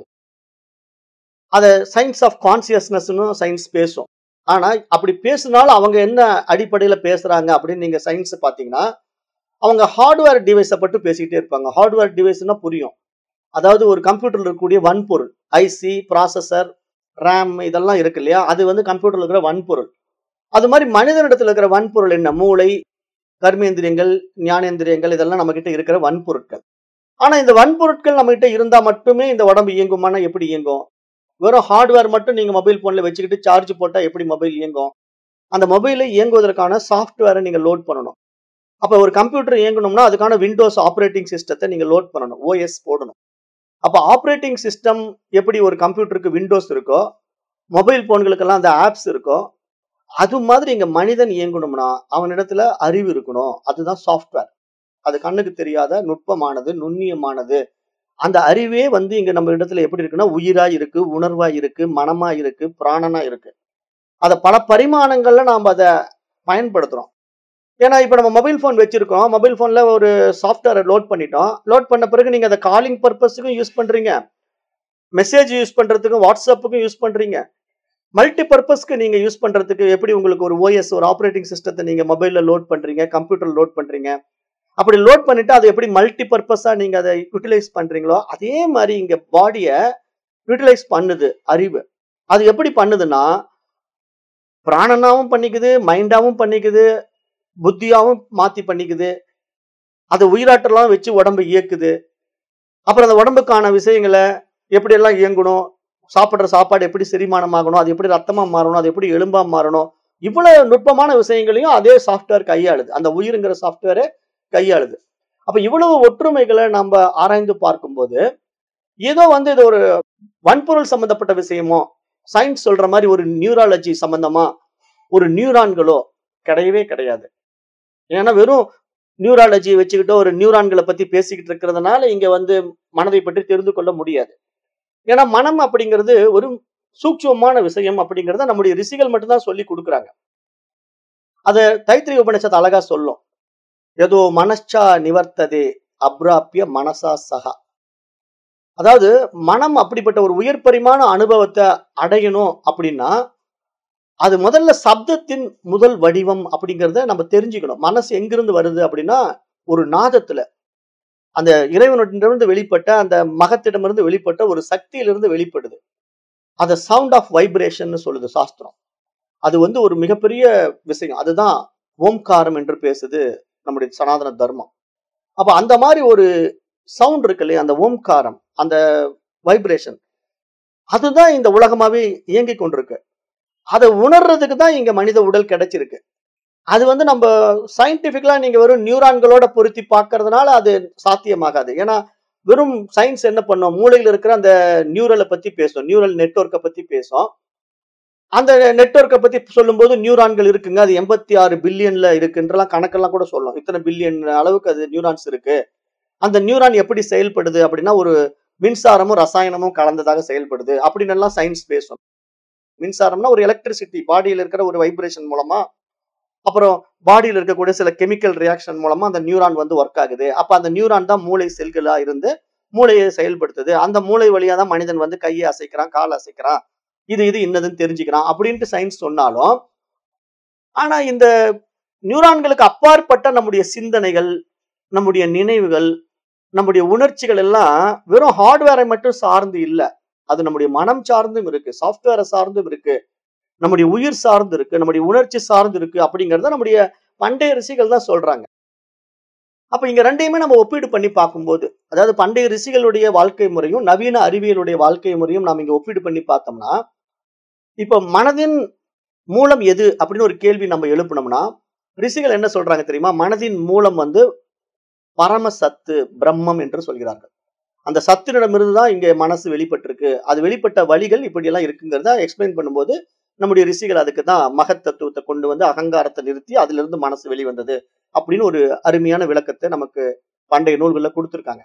அத சயின்ஸ் ஆஃப் கான்சியஸ்னஸ்னு சயின்ஸ் பேசும் ஆனா அப்படி பேசினாலும் அவங்க என்ன அடிப்படையில பேசுறாங்க அப்படின்னு நீங்க சயின்ஸ் பாத்தீங்கன்னா அவங்க ஹார்ட்வேர் டிவைஸை பற்றி பேசிக்கிட்டே இருப்பாங்க ஹார்ட்வேர் டிவைஸ்னா புரியும் அதாவது ஒரு கம்ப்யூட்டர்ல இருக்கக்கூடிய வன்பொருள் ஐசி ப்ராசஸர் ரேம் இதெல்லாம் இருக்கு இல்லையா அது வந்து கம்ப்யூட்டர்ல இருக்கிற வன்பொருள் அது மாதிரி மனிதனிடத்துல இருக்கிற வன்பொருள் என்ன மூளை கர்மேந்திரியங்கள் ஞானேந்திரியங்கள் இதெல்லாம் நம்ம கிட்ட இருக்கிற வன்பொருட்கள் ஆனா இந்த வன்பொருட்கள் நம்ம கிட்ட இருந்தா மட்டுமே இந்த உடம்பு இயங்குமானா எப்படி இயங்கும் வெறும் ஹார்ட்வேர் மட்டும் நீங்க மொபைல் போன்ல வச்சுக்கிட்டு சார்ஜ் போட்டா எப்படி மொபைல் இயங்கும் அந்த மொபைலை இயங்குவதற்கான சாஃப்ட்வேரை நீங்க லோட் பண்ணணும் அப்ப ஒரு கம்ப்யூட்டர் இயங்கணும்னா அதுக்கான விண்டோஸ் ஆப்ரேட்டிங் சிஸ்டத்தை நீங்க லோட் பண்ணணும் ஓஎஸ் போடணும் அப்ப ஆப்ரேட்டிங் சிஸ்டம் எப்படி ஒரு கம்ப்யூட்டருக்கு விண்டோஸ் இருக்கோ மொபைல் போன்களுக்கெல்லாம் அந்த ஆப்ஸ் இருக்கோ அது மாதிரி இங்க மனிதன் இயங்கணும்னா அவனிடத்துல அறிவு இருக்கணும் அதுதான் சாஃப்ட்வேர் அது கண்ணுக்கு தெரியாத நுட்பமானது நுண்ணியமானது அந்த அறிவே வந்து இங்க நம்ம இடத்துல எப்படி இருக்குன்னா உயிரா இருக்கு உணர்வா இருக்கு மனமா இருக்கு பிராணனா இருக்கு அதை பல பரிமாணங்கள்ல நாம் அதை பயன்படுத்துறோம் ஏன்னா இப்போ நம்ம மொபைல் ஃபோன் வச்சிருக்கோம் மொபைல் ஃபோன்ல ஒரு சாஃப்ட்வேரை லோட் பண்ணிட்டோம் லோட் பண்ண பிறகு நீங்க அதை காலிங் பர்பஸுக்கும் யூஸ் பண்றீங்க மெசேஜ் யூஸ் பண்றதுக்கும் வாட்ஸ்அப்புக்கும் யூஸ் பண்றீங்க மல்டி பர்பஸ்க்கு நீங்க யூஸ் பண்றதுக்கு எப்படி உங்களுக்கு ஒரு ஓஎஸ் ஒரு ஆப்ரேட்டிங் சிஸ்டத்தை நீங்க மொபைல்ல லோட் பண்றீங்க கம்ப்யூட்டர் லோட் பண்றீங்க அப்படி லோட் பண்ணிட்டு அதை எப்படி மல்டி பர்பஸா நீங்க அதை யூட்டிலைஸ் பண்றீங்களோ அதே மாதிரி இங்க பாடியை யூட்டிலைஸ் பண்ணுது அறிவு அது எப்படி பண்ணுதுன்னா பிராணனாவும் பண்ணிக்குது மைண்டாவும் பண்ணிக்குது புத்தியாவும் மாத்தி பண்ணிக்குது அது உயிராற்றலாம் வச்சு உடம்பு இயக்குது அப்புறம் அந்த உடம்புக்கான விஷயங்களை எப்படி எல்லாம் இயங்கணும் சாப்பிடுற சாப்பாடு எப்படி செரிமானம் ஆகணும் அது எப்படி ரத்தமா மாறணும் அது எப்படி எலும்பா மாறணும் இவ்வளவு நுட்பமான விஷயங்களையும் அதே சாஃப்ட்வேர் கையாளுது அந்த உயிருங்கிற சாஃப்ட்வேரை கையாளுது அப்ப இவ்வளவு ஒற்றுமைகளை நம்ம ஆராய்ந்து பார்க்கும்போது ஏதோ வந்து இது ஒரு வன்பொருள் சம்பந்தப்பட்ட விஷயமோ சயின்ஸ் சொல்ற மாதிரி ஒரு நியூராலஜி சம்பந்தமா ஒரு நியூரான்களோ கிடையவே கிடையாது ஏன்னா வெறும் நியூராலஜி வச்சுக்கிட்டோ ஒரு நியூரான்களை பத்தி பேசிக்கிட்டு இருக்கிறதுனால இங்க வந்து மனதை பற்றி தெரிந்து கொள்ள முடியாது ஏன்னா மனம் அப்படிங்கிறது ஒரு சூட்சமான விஷயம் அப்படிங்கிறத நம்முடைய ரிஷிகள் மட்டும்தான் சொல்லி கொடுக்குறாங்க அத தைத்திரிய உபநிஷத்து அழகா சொல்லும் ஏதோ மனச்சா நிவர்த்ததே அப்ராப்பிய மனசா சகா அதாவது மனம் அப்படிப்பட்ட ஒரு உயர் பரிமாண அனுபவத்தை அடையணும் அப்படின்னா அது முதல்ல சப்தத்தின் முதல் வடிவம் அப்படிங்கிறத நம்ம தெரிஞ்சுக்கணும் மனசு எங்கிருந்து வருது அப்படின்னா ஒரு நாதத்துல அந்த இறைவனிடமிருந்து வெளிப்பட்ட அந்த மகத்திடமிருந்து வெளிப்பட்ட ஒரு சக்தியிலிருந்து வெளிப்படுது அந்த சவுண்ட் ஆஃப் வைப்ரேஷன் சொல்லுது சாஸ்திரம் அது வந்து ஒரு மிகப்பெரிய விஷயம் அதுதான் ஓம்காரம் என்று பேசுது நம்முடைய சனாதன தர்மம் அப்ப அந்த மாதிரி ஒரு சவுண்ட் இருக்கு இல்லையா அந்த ஓம்காரம் அந்த வைப்ரேஷன் அதுதான் இந்த உலகமாவே இயங்கி கொண்டிருக்கு அதை உணர்றதுக்கு தான் இங்க மனித உடல் கிடைச்சிருக்கு அது வந்து நம்ம சயின்டிபிக்கலா நீங்க வெறும் நியூரான்களோட பொருத்தி பார்க்கறதுனால அது சாத்தியமாகாது ஏன்னா வெறும் சயின்ஸ் என்ன பண்ணும் மூளையில இருக்கிற அந்த நியூரலை பத்தி பேசும் நியூரல் நெட்வொர்க்கை பத்தி பேசும் அந்த நெட்வொர்க்கை பத்தி சொல்லும்போது நியூரான்கள் இருக்குங்க அது எண்பத்தி ஆறு பில்லியன்ல இருக்குன்றலாம் கணக்கெல்லாம் கூட சொல்லும் இத்தனை பில்லியன் அளவுக்கு அது நியூரான்ஸ் இருக்கு அந்த நியூரான் எப்படி செயல்படுது அப்படின்னா ஒரு மின்சாரமும் ரசாயனமும் கலந்ததாக செயல்படுது அப்படின்னு எல்லாம் சயின்ஸ் பேசும் மின்சாரம்னா ஒரு எலக்ட்ரிசிட்டி பாடியில் இருக்கிற ஒரு வைப்ரேஷன் மூலமா அப்புறம் பாடியில் இருக்கக்கூடிய சில கெமிக்கல் ரியாக்ஷன் மூலமா அந்த நியூரான் வந்து ஒர்க் ஆகுது அப்ப அந்த நியூரான் தான் மூளை செல்களா இருந்து மூளையை செயல்படுத்துது அந்த மூளை வழியா தான் மனிதன் வந்து கையை அசைக்கிறான் கால் அசைக்கிறான் இது இது இன்னதுன்னு தெரிஞ்சுக்கிறான் அப்படின்ட்டு சயின்ஸ் சொன்னாலும் ஆனா இந்த நியூரான்களுக்கு அப்பாற்பட்ட நம்முடைய சிந்தனைகள் நம்முடைய நினைவுகள் நம்முடைய உணர்ச்சிகள் எல்லாம் வெறும் ஹார்ட்வேரை மட்டும் சார்ந்து இல்ல அது நம்முடைய மனம் சார்ந்தும் இருக்கு சாஃப்ட்வேரை சார்ந்தும் இருக்கு நம்முடைய உயிர் சார்ந்து இருக்கு நம்முடைய உணர்ச்சி சார்ந்து இருக்கு அப்படிங்கறத நம்முடைய பண்டைய ரிஷிகள் தான் சொல்றாங்க அப்ப இங்க ரெண்டையுமே நம்ம ஒப்பீடு பண்ணி பார்க்கும்போது அதாவது பண்டைய ரிஷிகளுடைய வாழ்க்கை முறையும் நவீன அறிவியலுடைய வாழ்க்கை முறையும் நாம் இங்க ஒப்பீடு பண்ணி பார்த்தோம்னா இப்ப மனதின் மூலம் எது அப்படின்னு ஒரு கேள்வி நம்ம எழுப்பினோம்னா ரிஷிகள் என்ன சொல்றாங்க தெரியுமா மனதின் மூலம் வந்து பரம சத்து பிரம்மம் என்று சொல்கிறார்கள் அந்த சத்தினிடமிருந்து தான் இங்க மனசு வெளிப்பட்டிருக்கு அது வெளிப்பட்ட வழிகள் இப்படி எல்லாம் இருக்குங்கிறத எக்ஸ்பிளைன் பண்ணும்போது நம்முடைய ரிஷிகள் அதுக்கு தான் மகத் தத்துவத்தை கொண்டு வந்து அகங்காரத்தை நிறுத்தி அதுல இருந்து மனசு வெளிவந்தது அப்படின்னு ஒரு அருமையான விளக்கத்தை நமக்கு பண்டைய நூல்கள்ல கொடுத்துருக்காங்க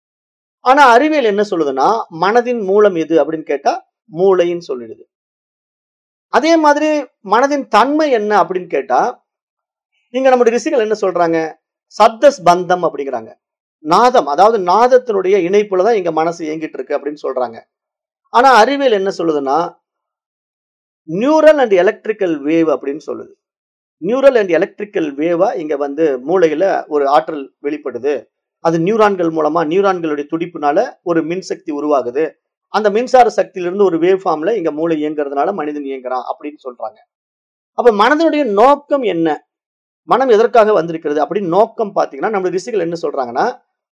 ஆனா அறிவியல் என்ன சொல்லுதுன்னா மனதின் மூலம் எது அப்படின்னு கேட்டா மூளைன்னு சொல்லிடுது அதே மாதிரி மனதின் தன்மை என்ன அப்படின்னு கேட்டா இங்க நம்முடைய ரிஷிகள் என்ன சொல்றாங்க சப்தஸ் பந்தம் அப்படிங்கிறாங்க நாதம் அதாவது நாதத்தினுடைய இணைப்புல தான் இங்க மனசு இயங்கிட்டு இருக்கு அப்படின்னு சொல்றாங்க ஆனா அறிவியல் என்ன சொல்லுதுன்னா நியூரல் அண்ட் எலக்ட்ரிக்கல் வேவ் அப்படின்னு சொல்லுது நியூரல் அண்ட் எலக்ட்ரிக்கல் வேவா இங்க வந்து மூளையில ஒரு ஆற்றல் வெளிப்படுது அது நியூரான்கள் மூலமா நியூரான்களுடைய துடிப்புனால ஒரு மின்சக்தி உருவாகுது அந்த மின்சார சக்தியிலிருந்து ஒரு வேவ் ஃபார்ம்ல இங்க மூளை இயங்குறதுனால மனிதன் இயங்குறான் அப்படின்னு சொல்றாங்க அப்ப மனதனுடைய நோக்கம் என்ன மனம் எதற்காக வந்திருக்கிறது அப்படின்னு நோக்கம் பாத்தீங்கன்னா நம்ம ரிஷிகள் என்ன சொல்றாங்கன்னா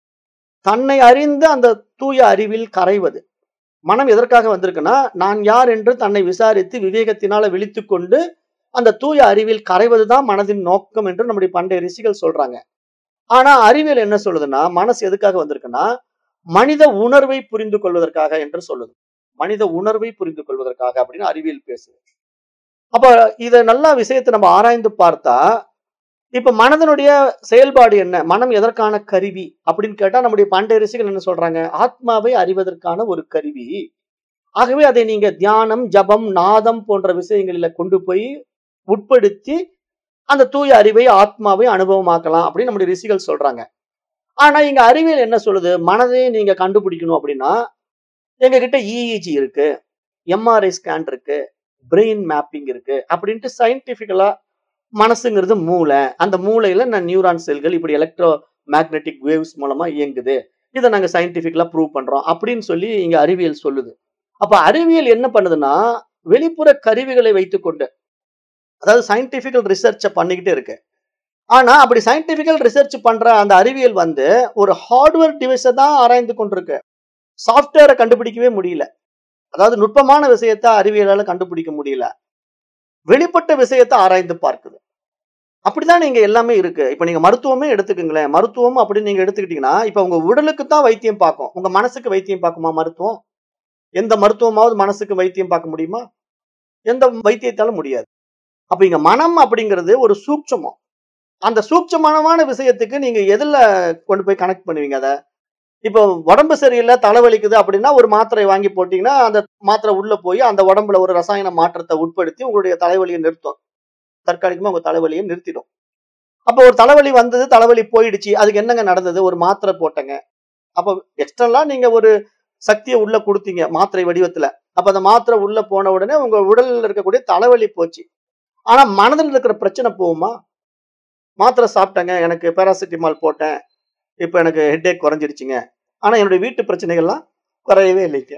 தன்னை அறிந்து அந்த தூய அறிவில் கரைவது மனம் எதற்காக வந்திருக்குன்னா நான் யார் என்று தன்னை விசாரித்து விவேகத்தினால விழித்துக் கொண்டு அந்த தூய அறிவில் கரைவதுதான் மனதின் நோக்கம் என்று நம்முடைய பண்டைய ரிஷிகள் சொல்றாங்க ஆனா அறிவியல் என்ன சொல்லுதுன்னா மனசு எதுக்காக வந்திருக்குன்னா மனித உணர்வை புரிந்து கொள்வதற்காக என்று சொல்லுது மனித உணர்வை புரிந்து கொள்வதற்காக அப்படின்னு அறிவியல் பேசுது அப்ப இத நல்லா விஷயத்தை நம்ம ஆராய்ந்து பார்த்தா இப்ப மனதனுடைய செயல்பாடு என்ன மனம் எதற்கான கருவி அப்படின்னு கேட்டா நம்முடைய பண்டைய ரிஷிகள் என்ன சொல்றாங்க ஆத்மாவை அறிவதற்கான ஒரு கருவி ஆகவே அதை நீங்க தியானம் ஜபம் நாதம் போன்ற விஷயங்களில கொண்டு போய் உட்படுத்தி அந்த தூய அறிவை ஆத்மாவை அனுபவமாக்கலாம் அப்படின்னு நம்முடைய ரிஷிகள் சொல்றாங்க ஆனா இங்க அறிவியல் என்ன சொல்லுது மனதை நீங்க கண்டுபிடிக்கணும் அப்படின்னா எங்க கிட்ட இஇஜி இருக்கு எம்ஆர்ஐ ஸ்கேன் இருக்கு பிரெயின் மேப்பிங் இருக்கு அப்படின்ட்டு சயின்டிபிக்கலா மனசுங்கிறது மூளை அந்த மூளையில நான் நியூரான் செல்கள் இப்படி எலக்ட்ரோ மேக்னெட்டிக் வேவ்ஸ் மூலமா இயங்குது இதை நாங்க சயின்டிபிக்கலா ப்ரூவ் பண்றோம் அப்படின்னு சொல்லி இங்க அறிவியல் சொல்லுது அப்ப அறிவியல் என்ன பண்ணுதுன்னா வெளிப்புற கருவிகளை வைத்துக்கொண்டு அதாவது சயின்டிபிக்கல் ரிசர்ச்சை பண்ணிக்கிட்டே இருக்கு ஆனா அப்படி சயின்டிபிக்கல் ரிசர்ச் பண்ற அந்த அறிவியல் வந்து ஒரு ஹார்ட்வேர் டிவைஸை தான் ஆராய்ந்து கொண்டிருக்கு சாஃப்ட்வேரை கண்டுபிடிக்கவே முடியல அதாவது நுட்பமான விஷயத்தை அறிவியலால கண்டுபிடிக்க முடியல வெளிப்பட்ட விஷயத்தை ஆராய்ந்து பார்க்குது அப்படிதான் நீங்க எல்லாமே இருக்கு இப்ப நீங்க மருத்துவமே எடுத்துக்கங்களேன் மருத்துவம் அப்படின்னு நீங்க எடுத்துக்கிட்டீங்கன்னா இப்ப உங்க உடலுக்கு தான் வைத்தியம் பார்க்கும் உங்க மனசுக்கு வைத்தியம் பார்க்குமா மருத்துவம் எந்த மருத்துவமாவது மனசுக்கு வைத்தியம் பார்க்க முடியுமா எந்த வைத்தியத்தாலும் முடியாது அப்ப இங்க மனம் அப்படிங்கிறது ஒரு சூட்சமம் அந்த சூட்சமான விஷயத்துக்கு நீங்க எதுல கொண்டு போய் கனெக்ட் பண்ணுவீங்க அதை இப்போ உடம்பு சரியில்லை தலைவலிக்குது அப்படின்னா ஒரு மாத்திரை வாங்கி போட்டீங்கன்னா அந்த மாத்திரை உள்ள போய் அந்த உடம்புல ஒரு ரசாயன மாற்றத்தை உட்படுத்தி உங்களுடைய தலைவலியை நிறுத்தும் தற்காலிகமா உங்க தலைவலியை நிறுத்திடும் அப்போ ஒரு தலைவலி வந்தது தலைவலி போயிடுச்சு அதுக்கு என்னங்க நடந்தது ஒரு மாத்திரை போட்டங்க அப்போ எக்ஸ்ட்ரலா நீங்க ஒரு சக்தியை உள்ள கொடுத்தீங்க மாத்திரை வடிவத்துல அப்ப அந்த மாத்திரை உள்ள போன உடனே உங்க உடல்ல இருக்கக்கூடிய தலைவலி போச்சு ஆனா மனதில் இருக்கிற பிரச்சனை போகுமா மாத்திரை சாப்பிட்டேங்க எனக்கு பேராசிட்டமால் போட்டேன் இப்போ எனக்கு ஹெட்டேக் குறைஞ்சிருச்சுங்க ஆனா என்னுடைய வீட்டு பிரச்சனைகள்லாம் குறையவே இல்லைங்க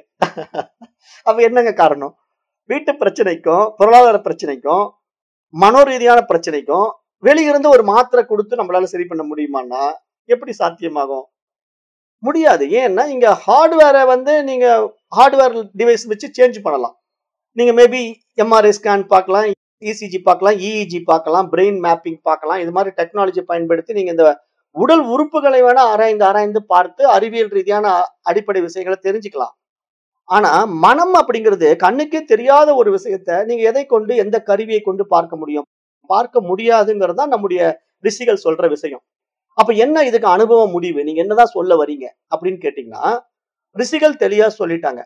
அப்ப என்னங்க காரணம் வீட்டு பிரச்சனைக்கும் பொருளாதார பிரச்சனைக்கும் மனோரீதியான பிரச்சனைக்கும் வெளியிருந்து ஒரு மாத்திரை கொடுத்து நம்மளால சரி பண்ண முடியுமான்னா எப்படி சாத்தியமாகும் முடியாது ஏன்னா இங்க ஹார்ட்வேரை வந்து நீங்க ஹார்ட்வேர் டிவைஸ் வச்சு சேஞ்ச் பண்ணலாம் நீங்க மேபி எம்ஆர்ஐ ஸ்கேன் பார்க்கலாம் இசிஜி பார்க்கலாம் இஇஜி பார்க்கலாம் பிரெயின் மேப்பிங் பார்க்கலாம் இது மாதிரி டெக்னாலஜி பயன்படுத்தி நீங்க இந்த உடல் உறுப்புகளை வேணா ஆராய்ந்து ஆராய்ந்து பார்த்து அறிவியல் ரீதியான அ- அடிப்படை விஷயங்களை தெரிஞ்சுக்கலாம் ஆனா மனம் அப்படிங்கிறது கண்ணுக்கே தெரியாத ஒரு விஷயத்த நீங்க எதை கொண்டு எந்த கருவியை கொண்டு பார்க்க முடியும் பார்க்க முடியாதுங்கிறது தான் நம்முடைய ரிஷிகள் சொல்ற விஷயம் அப்ப என்ன இதுக்கு அனுபவ முடிவு நீங்க என்னதான் சொல்ல வரீங்க அப்படின்னு கேட்டீங்கன்னா ரிஷிகள் தெளிவா சொல்லிட்டாங்க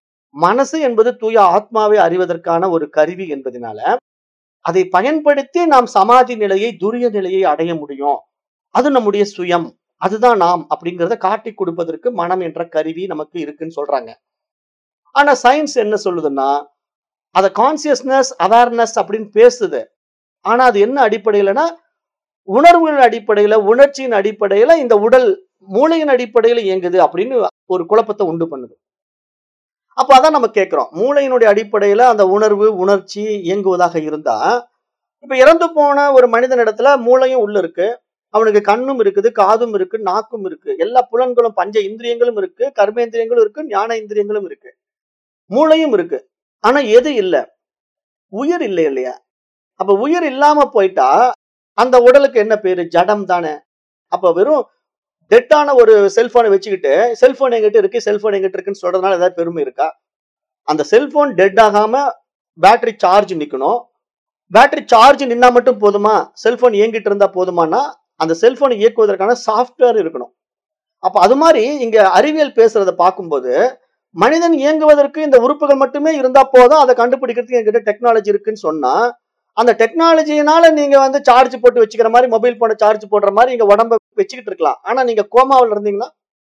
மனசு என்பது தூய ஆத்மாவை அறிவதற்கான ஒரு கருவி என்பதனால அதை பயன்படுத்தி நாம் சமாதி நிலையை துரிய நிலையை அடைய முடியும் அது நம்முடைய சுயம் அதுதான் நாம் அப்படிங்கறத காட்டி கொடுப்பதற்கு மனம் என்ற கருவி நமக்கு இருக்குன்னு சொல்றாங்க ஆனா சயின்ஸ் என்ன சொல்லுதுன்னா அத கான்சியஸ்னஸ் அவேர்னஸ் அப்படின்னு பேசுது ஆனா அது என்ன அடிப்படையிலனா உணர்வுகளின் அடிப்படையில உணர்ச்சியின் அடிப்படையில இந்த உடல் மூளையின் அடிப்படையில இயங்குது அப்படின்னு ஒரு குழப்பத்தை உண்டு பண்ணுது அப்ப அதான் நம்ம கேட்கிறோம் மூளையினுடைய அடிப்படையில அந்த உணர்வு உணர்ச்சி இயங்குவதாக இருந்தா இப்ப இறந்து போன ஒரு மனிதனிடத்துல மூளையும் உள்ள இருக்கு அவனுக்கு கண்ணும் இருக்குது காதும் இருக்கு நாக்கும் இருக்கு எல்லா புலன்களும் பஞ்ச இந்திரியங்களும் இருக்கு கர்மேந்திரியங்களும் இருக்கு ஞான இந்திரியங்களும் இருக்கு மூளையும் இருக்கு ஆனா எது இல்ல உயிர் இல்லை இல்லையா அப்ப உயிர் இல்லாம போயிட்டா அந்த உடலுக்கு என்ன பேரு ஜடம் தானே அப்ப வெறும் டெட்டான ஒரு செல்போனை வச்சுக்கிட்டு செல்போன் எங்கிட்ட இருக்கு செல்போன் எங்கிட்ட இருக்குன்னு சொல்றதுனால ஏதாவது பெருமை இருக்கா அந்த செல்போன் டெட் ஆகாம பேட்டரி சார்ஜ் நிக்கணும் பேட்டரி சார்ஜ் நின்னா மட்டும் போதுமா செல்போன் இயங்கிட்டு இருந்தா போதுமானா அந்த செல்போனை இயக்குவதற்கான சாஃப்ட்வேர் இருக்கணும் அப்ப அது மாதிரி இங்க அறிவியல் பேசுறத பார்க்கும்போது மனிதன் இயங்குவதற்கு இந்த உறுப்புகள் மட்டுமே இருந்தா போதும் அதை கண்டுபிடிக்கிறதுக்கு என்கிட்ட டெக்னாலஜி இருக்குன்னு சொன்னா அந்த டெக்னாலஜினால நீங்க வந்து சார்ஜ் போட்டு வச்சுக்கிற மாதிரி மொபைல் போன சார்ஜ் போடுற மாதிரி நீங்க உடம்ப வச்சுக்கிட்டு இருக்கலாம் ஆனா நீங்க கோமாவில் இருந்தீங்கன்னா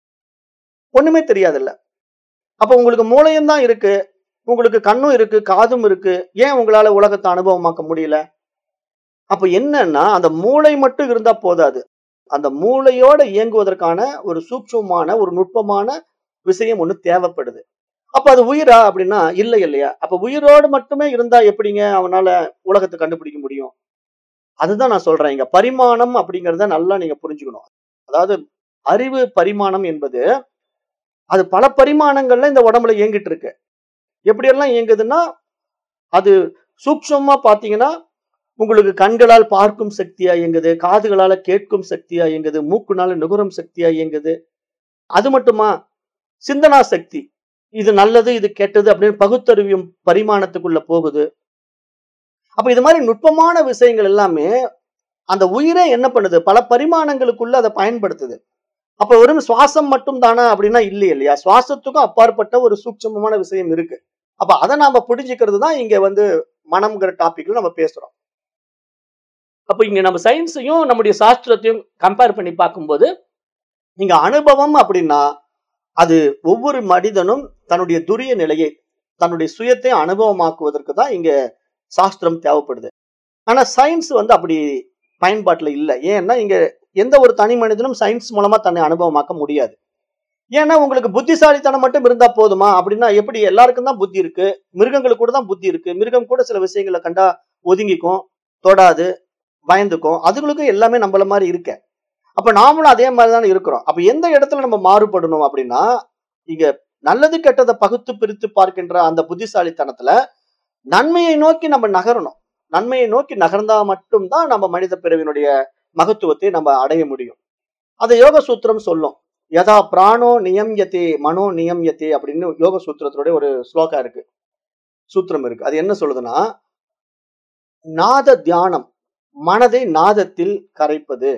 ஒண்ணுமே தெரியாதுல்ல அப்ப உங்களுக்கு மூளையும் தான் இருக்கு உங்களுக்கு கண்ணும் இருக்கு காதும் இருக்கு ஏன் உங்களால உலகத்தை அனுபவமாக்க முடியல அப்ப என்னன்னா அந்த மூளை மட்டும் இருந்தா போதாது அந்த மூளையோட இயங்குவதற்கான ஒரு சூட்சமான ஒரு நுட்பமான விஷயம் ஒண்ணு தேவைப்படுது அப்ப அது உயிரா அப்படின்னா இல்லை இல்லையா அப்ப உயிரோடு மட்டுமே இருந்தா எப்படிங்க அவனால உலகத்தை கண்டுபிடிக்க முடியும் அதுதான் நான் சொல்றேன் இங்க பரிமாணம் அப்படிங்கறத நல்லா நீங்க புரிஞ்சுக்கணும் அதாவது அறிவு பரிமாணம் என்பது அது பல பரிமாணங்கள்ல இந்த உடம்புல இயங்கிட்டு இருக்கு எப்படியெல்லாம் இயங்குதுன்னா அது சூக்ஷமா பாத்தீங்கன்னா உங்களுக்கு கண்களால் பார்க்கும் சக்தியா இயங்குது காதுகளால கேட்கும் சக்தியா இயங்குது மூக்குனால நுகரும் சக்தியா இயங்குது அது மட்டுமா சிந்தனா சக்தி இது நல்லது இது கெட்டது அப்படின்னு பகுத்தறிவியும் பரிமாணத்துக்குள்ள போகுது அப்ப இது மாதிரி நுட்பமான விஷயங்கள் எல்லாமே அந்த உயிரே என்ன பண்ணுது பல பரிமாணங்களுக்குள்ள அதை பயன்படுத்துது அப்ப வெறும் சுவாசம் மட்டும் தானா அப்படின்னா இல்லை இல்லையா சுவாசத்துக்கும் அப்பாற்பட்ட ஒரு சூட்சமமான விஷயம் இருக்கு அப்ப அதை நாம புரிஞ்சுக்கிறது தான் இங்க வந்து மனம்ங்கிற டாபிக்ல நம்ம பேசுறோம் அப்ப இங்க நம்ம சயின்ஸையும் நம்முடைய சாஸ்திரத்தையும் கம்பேர் பண்ணி பார்க்கும்போது இங்க அனுபவம் அப்படின்னா அது ஒவ்வொரு மனிதனும் தன்னுடைய துரிய நிலையை தன்னுடைய சுயத்தை அனுபவமாக்குவதற்கு தான் இங்க சாஸ்திரம் தேவைப்படுது ஆனா சயின்ஸ் வந்து அப்படி பயன்பாட்டுல இல்லை ஏன்னா இங்க எந்த ஒரு தனி மனிதனும் சயின்ஸ் மூலமா தன்னை அனுபவமாக்க முடியாது ஏன்னா உங்களுக்கு புத்திசாலித்தனம் மட்டும் இருந்தா போதுமா அப்படின்னா எப்படி எல்லாருக்கும் தான் புத்தி இருக்கு மிருகங்களுக்கு கூட தான் புத்தி இருக்கு மிருகம் கூட சில விஷயங்களை கண்டா ஒதுங்கிக்கும் தொடாது பயந்துக்கும் அதுகளுக்கும் எல்லாமே நம்மள மாதிரி இருக்க அப்ப நாமளும் அதே மாதிரி தானே இருக்கிறோம் அப்ப எந்த இடத்துல நம்ம மாறுபடணும் அப்படின்னா இங்க நல்லது கெட்டதை பகுத்து பிரித்து பார்க்கின்ற அந்த புத்திசாலித்தனத்துல நன்மையை நோக்கி நம்ம நகரணும் நன்மையை நோக்கி நகர்ந்தா மட்டும்தான் நம்ம மனித பிறவினுடைய மகத்துவத்தை நம்ம அடைய முடியும் அதை யோக சூத்திரம் சொல்லும் யதா பிராணோ நியம்யத்தே மனோ நியம்யத்தே அப்படின்னு யோக சூத்திரத்தினுடைய ஒரு ஸ்லோகா இருக்கு சூத்திரம் இருக்கு அது என்ன சொல்லுதுன்னா நாத தியானம் மனதை நாதத்தில் கரைப்பது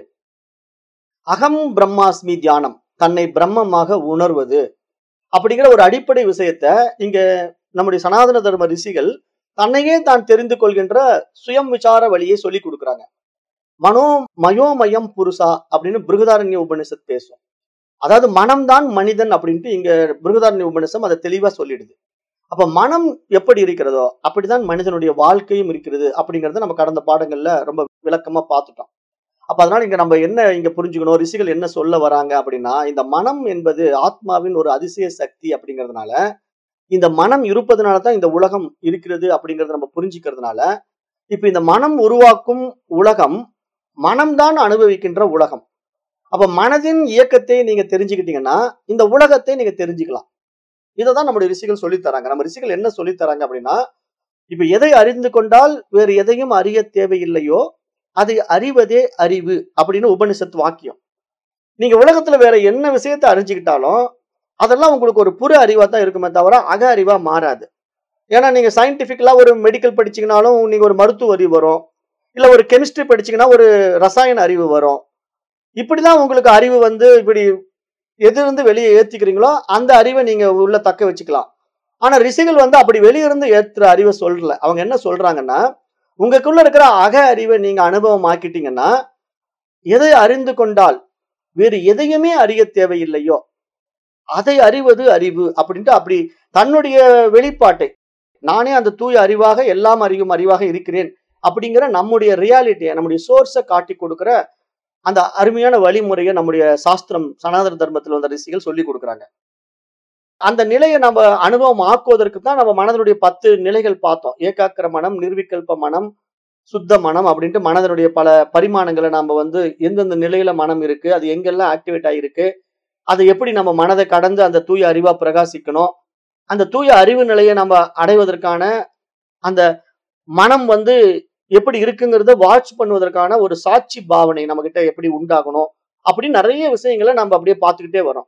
அகம் பிரம்மாஸ்மி தியானம் தன்னை பிரம்மமாக உணர்வது அப்படிங்கிற ஒரு அடிப்படை விஷயத்த இங்க நம்முடைய சனாதன தர்ம ரிஷிகள் தன்னையே தான் தெரிந்து கொள்கின்ற சுயம் விசார வழியை சொல்லி கொடுக்குறாங்க மனோ மயோமயம் புருஷா அப்படின்னு பிருகதாரண்ய உபனிஷத் பேசும் அதாவது மனம்தான் மனிதன் அப்படின்ட்டு இங்க பிருகதாரண்ய உபனிஷம் அதை தெளிவா சொல்லிடுது அப்ப மனம் எப்படி இருக்கிறதோ அப்படிதான் மனிதனுடைய வாழ்க்கையும் இருக்கிறது அப்படிங்கறத நம்ம கடந்த பாடங்கள்ல ரொம்ப விளக்கமா பார்த்துட்டோம் அப்ப அதனால இங்க நம்ம என்ன இங்க புரிஞ்சுக்கணும் ரிஷிகள் என்ன சொல்ல வராங்க அப்படின்னா இந்த மனம் என்பது ஆத்மாவின் ஒரு அதிசய சக்தி அப்படிங்கறதுனால இந்த மனம் இருப்பதனால தான் இந்த உலகம் இருக்கிறது அப்படிங்கறத நம்ம புரிஞ்சுக்கிறதுனால இப்ப இந்த மனம் உருவாக்கும் உலகம் மனம்தான் அனுபவிக்கின்ற உலகம் அப்ப மனதின் இயக்கத்தை நீங்க தெரிஞ்சுக்கிட்டீங்கன்னா இந்த உலகத்தை நீங்க தெரிஞ்சுக்கலாம் இதை தான் நம்முடைய ரிஷிகள் சொல்லித் தராங்க நம்ம ரிஷிகள் என்ன சொல்லித் தராங்க அப்படின்னா இப்ப எதை அறிந்து கொண்டால் வேறு எதையும் அறிய தேவையில்லையோ அதை அறிவதே அறிவு அப்படின்னு உபனிஷத் வாக்கியம் நீங்க உலகத்துல வேற என்ன விஷயத்தை அறிஞ்சுக்கிட்டாலும் அதெல்லாம் உங்களுக்கு ஒரு புற அறிவா தான் இருக்குமே தவிர அக அறிவா மாறாது ஏன்னா நீங்க சயின்டிபிக்கலா ஒரு மெடிக்கல் படிச்சீங்கனாலும் நீங்க ஒரு மருத்துவ அறிவு வரும் இல்ல ஒரு கெமிஸ்ட்ரி படிச்சீங்கன்னா ஒரு ரசாயன அறிவு வரும் இப்படிதான் உங்களுக்கு அறிவு வந்து இப்படி எதிலிருந்து வெளியே ஏத்திக்கிறீங்களோ அந்த அறிவை நீங்க உள்ள தக்க வச்சுக்கலாம் ஆனா ரிஷிகள் வந்து அப்படி வெளியிருந்து ஏத்துற அறிவை சொல்லல அவங்க என்ன சொல்றாங்கன்னா உங்களுக்குள்ள இருக்கிற அக அறிவை நீங்க அனுபவம் ஆக்கிட்டீங்கன்னா எதை அறிந்து கொண்டால் வேறு எதையுமே அறிய தேவையில்லையோ அதை அறிவது அறிவு அப்படின்ட்டு அப்படி தன்னுடைய வெளிப்பாட்டை நானே அந்த தூய அறிவாக எல்லாம் அறியும் அறிவாக இருக்கிறேன் அப்படிங்கிற நம்முடைய ரியாலிட்டியை நம்முடைய சோர்ஸை காட்டி கொடுக்கிற அந்த அருமையான வழிமுறையை நம்முடைய சாஸ்திரம் சனாதன தர்மத்தில் வந்த ரிஷிகள் சொல்லி கொடுக்குறாங்க அந்த நிலையை நம்ம அனுபவம் ஆக்குவதற்கு தான் நம்ம மனதனுடைய பத்து நிலைகள் பார்த்தோம் ஏகாக்கிர மனம் நிர்விகல்ப மனம் சுத்த மனம் அப்படின்ட்டு மனதனுடைய பல பரிமாணங்களை நம்ம வந்து எந்தெந்த நிலையில மனம் இருக்கு அது எங்கெல்லாம் ஆக்டிவேட் ஆகிருக்கு அதை எப்படி நம்ம மனதை கடந்து அந்த தூய அறிவா பிரகாசிக்கணும் அந்த தூய அறிவு நிலையை நம்ம அடைவதற்கான அந்த மனம் வந்து எப்படி இருக்குங்கிறத வாட்ச் பண்ணுவதற்கான ஒரு சாட்சி பாவனை நம்ம கிட்ட எப்படி உண்டாகணும் அப்படின்னு நிறைய விஷயங்களை நம்ம அப்படியே பார்த்துக்கிட்டே வரோம்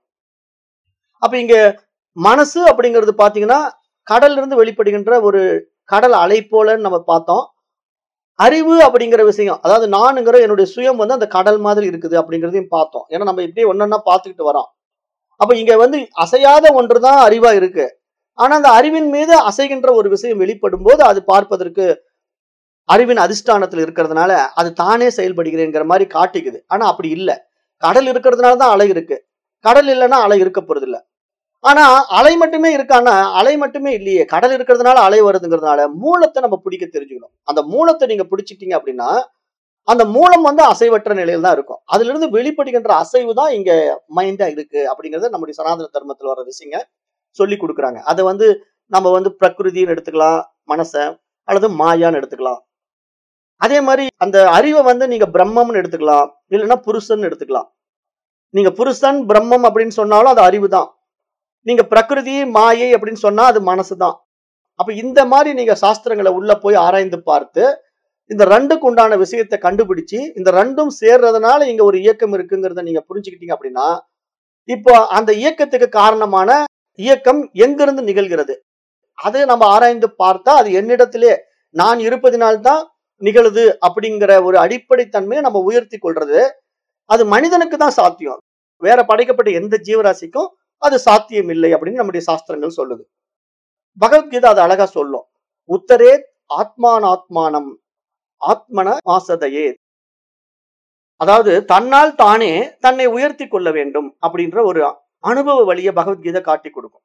அப்ப இங்க மனசு அப்படிங்கிறது பாத்தீங்கன்னா கடல்ல இருந்து வெளிப்படுகின்ற ஒரு கடல் அலை போலன்னு நம்ம பார்த்தோம் அறிவு அப்படிங்கிற விஷயம் அதாவது நானுங்கிற என்னுடைய சுயம் வந்து அந்த கடல் மாதிரி இருக்குது அப்படிங்கிறதையும் பார்த்தோம் ஏன்னா நம்ம இப்படியே ஒன்னொன்னா பார்த்துக்கிட்டு வரோம் அப்ப இங்க வந்து அசையாத ஒன்றுதான் அறிவா இருக்கு ஆனா அந்த அறிவின் மீது அசைகின்ற ஒரு விஷயம் வெளிப்படும் போது அது பார்ப்பதற்கு அறிவின் அதிஷ்டானத்தில் இருக்கிறதுனால அது தானே செயல்படுகிறேங்கிற மாதிரி காட்டிக்குது ஆனா அப்படி இல்லை கடல் இருக்கிறதுனால தான் அலை இருக்கு கடல் இல்லைன்னா அலை இருக்க போறது இல்ல ஆனா அலை மட்டுமே இருக்கான்னா அலை மட்டுமே இல்லையே கடல் இருக்கிறதுனால அலை வருதுங்கிறதுனால மூலத்தை நம்ம பிடிக்க தெரிஞ்சுக்கணும் அந்த மூலத்தை நீங்க பிடிச்சிட்டீங்க அப்படின்னா அந்த மூலம் வந்து அசைவற்ற நிலையில் தான் இருக்கும் அதுல இருந்து வெளிப்படுகின்ற அசைவு தான் இங்க மைண்டா இருக்கு அப்படிங்கறது நம்முடைய சனாதன தர்மத்தில் வர விஷயங்க சொல்லி கொடுக்குறாங்க அதை வந்து நம்ம வந்து பிரகிருதின்னு எடுத்துக்கலாம் மனச அல்லது மாயான்னு எடுத்துக்கலாம் அதே மாதிரி அந்த அறிவை வந்து நீங்க பிரம்மம்னு எடுத்துக்கலாம் இல்லைன்னா புருஷன் எடுத்துக்கலாம் நீங்க புருஷன் பிரம்மம் அப்படின்னு சொன்னாலும் அது அறிவு தான் நீங்க பிரகிருதி மாயை அப்படின்னு சொன்னா அது மனசு தான் அப்ப இந்த மாதிரி நீங்க சாஸ்திரங்களை உள்ள போய் ஆராய்ந்து பார்த்து இந்த ரெண்டுக்கு உண்டான விஷயத்தை கண்டுபிடிச்சு இந்த ரெண்டும் சேர்றதுனால இங்க ஒரு இயக்கம் இருக்குங்கிறத நீங்க புரிஞ்சுக்கிட்டீங்க அப்படின்னா இப்போ அந்த இயக்கத்துக்கு காரணமான இயக்கம் எங்கிருந்து நிகழ்கிறது அதை நம்ம ஆராய்ந்து பார்த்தா அது என்னிடத்திலே நான் இருப்பதினால்தான் நிகழுது அப்படிங்கிற ஒரு அடிப்படை தன்மையை நம்ம உயர்த்தி கொள்றது அது மனிதனுக்கு தான் சாத்தியம் வேற படைக்கப்பட்ட எந்த ஜீவராசிக்கும் அது சாத்தியம் இல்லை அப்படின்னு நம்முடைய சாஸ்திரங்கள் சொல்லுது பகவத்கீதை அது அழகா சொல்லும் உத்தரே ஆத்மானாத்மானம் ஆத்மன மாசதையே அதாவது தன்னால் தானே தன்னை உயர்த்தி கொள்ள வேண்டும் அப்படின்ற ஒரு அனுபவ வழியை பகவத்கீதை காட்டி கொடுக்கும்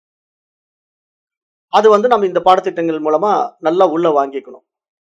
அது வந்து நம்ம இந்த பாடத்திட்டங்கள் மூலமா நல்லா உள்ள வாங்கிக்கணும்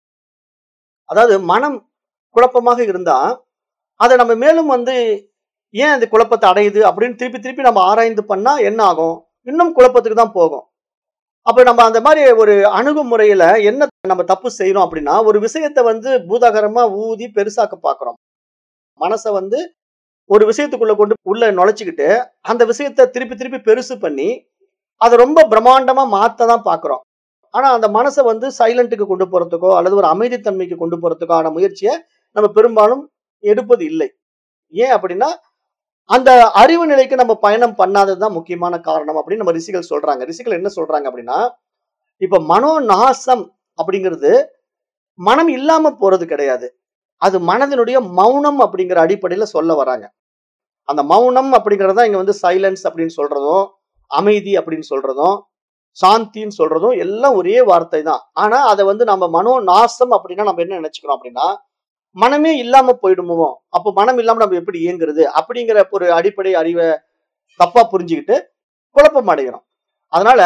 அதாவது மனம் குழப்பமாக இருந்தா அதை நம்ம மேலும் வந்து ஏன் அந்த குழப்பத்தை அடையுது அப்படின்னு திருப்பி திருப்பி நம்ம ஆராய்ந்து பண்ணா என்ன ஆகும் இன்னும் குழப்பத்துக்கு தான் போகும் அப்ப நம்ம அந்த மாதிரி ஒரு அணுகுமுறையில என்ன நம்ம தப்பு செய்யறோம் அப்படின்னா ஒரு விஷயத்தை வந்து பூதாகரமா ஊதி பெருசாக்க பாக்குறோம் மனசை வந்து ஒரு விஷயத்துக்குள்ள கொண்டு உள்ள நுழைச்சுக்கிட்டு அந்த விஷயத்தை திருப்பி திருப்பி பெருசு பண்ணி அதை ரொம்ப பிரம்மாண்டமா மாத்த தான் பாக்குறோம் ஆனா அந்த மனசை வந்து சைலண்ட்டுக்கு கொண்டு போறதுக்கோ அல்லது ஒரு அமைதித்தன்மைக்கு கொண்டு போறதுக்கான முயற்சியை நம்ம பெரும்பாலும் எடுப்பது இல்லை ஏன் அப்படின்னா அந்த அறிவு நிலைக்கு நம்ம பயணம் பண்ணாததுதான் முக்கியமான காரணம் அப்படின்னு நம்ம ரிஷிகள் சொல்றாங்க ரிஷிகள் என்ன சொல்றாங்க அப்படின்னா இப்ப மனோ நாசம் அப்படிங்கிறது மனம் இல்லாம போறது கிடையாது அது மனதினுடைய மௌனம் அப்படிங்கிற அடிப்படையில சொல்ல வராங்க அந்த மௌனம் அப்படிங்கறத இங்க வந்து சைலன்ஸ் அப்படின்னு சொல்றதும் அமைதி அப்படின்னு சொல்றதும் சாந்தின்னு சொல்றதும் எல்லாம் ஒரே வார்த்தை தான் ஆனா அதை வந்து நம்ம மனோ நாசம் அப்படின்னா நம்ம என்ன நினைச்சுக்கிறோம் அப்படின்னா மனமே இல்லாம போயிடுமோ அப்போ மனம் இல்லாம நம்ம எப்படி இயங்குறது அப்படிங்கிற ஒரு அடிப்படை அறிவை தப்பா புரிஞ்சுக்கிட்டு குழப்பம் அடைகிறோம் அதனால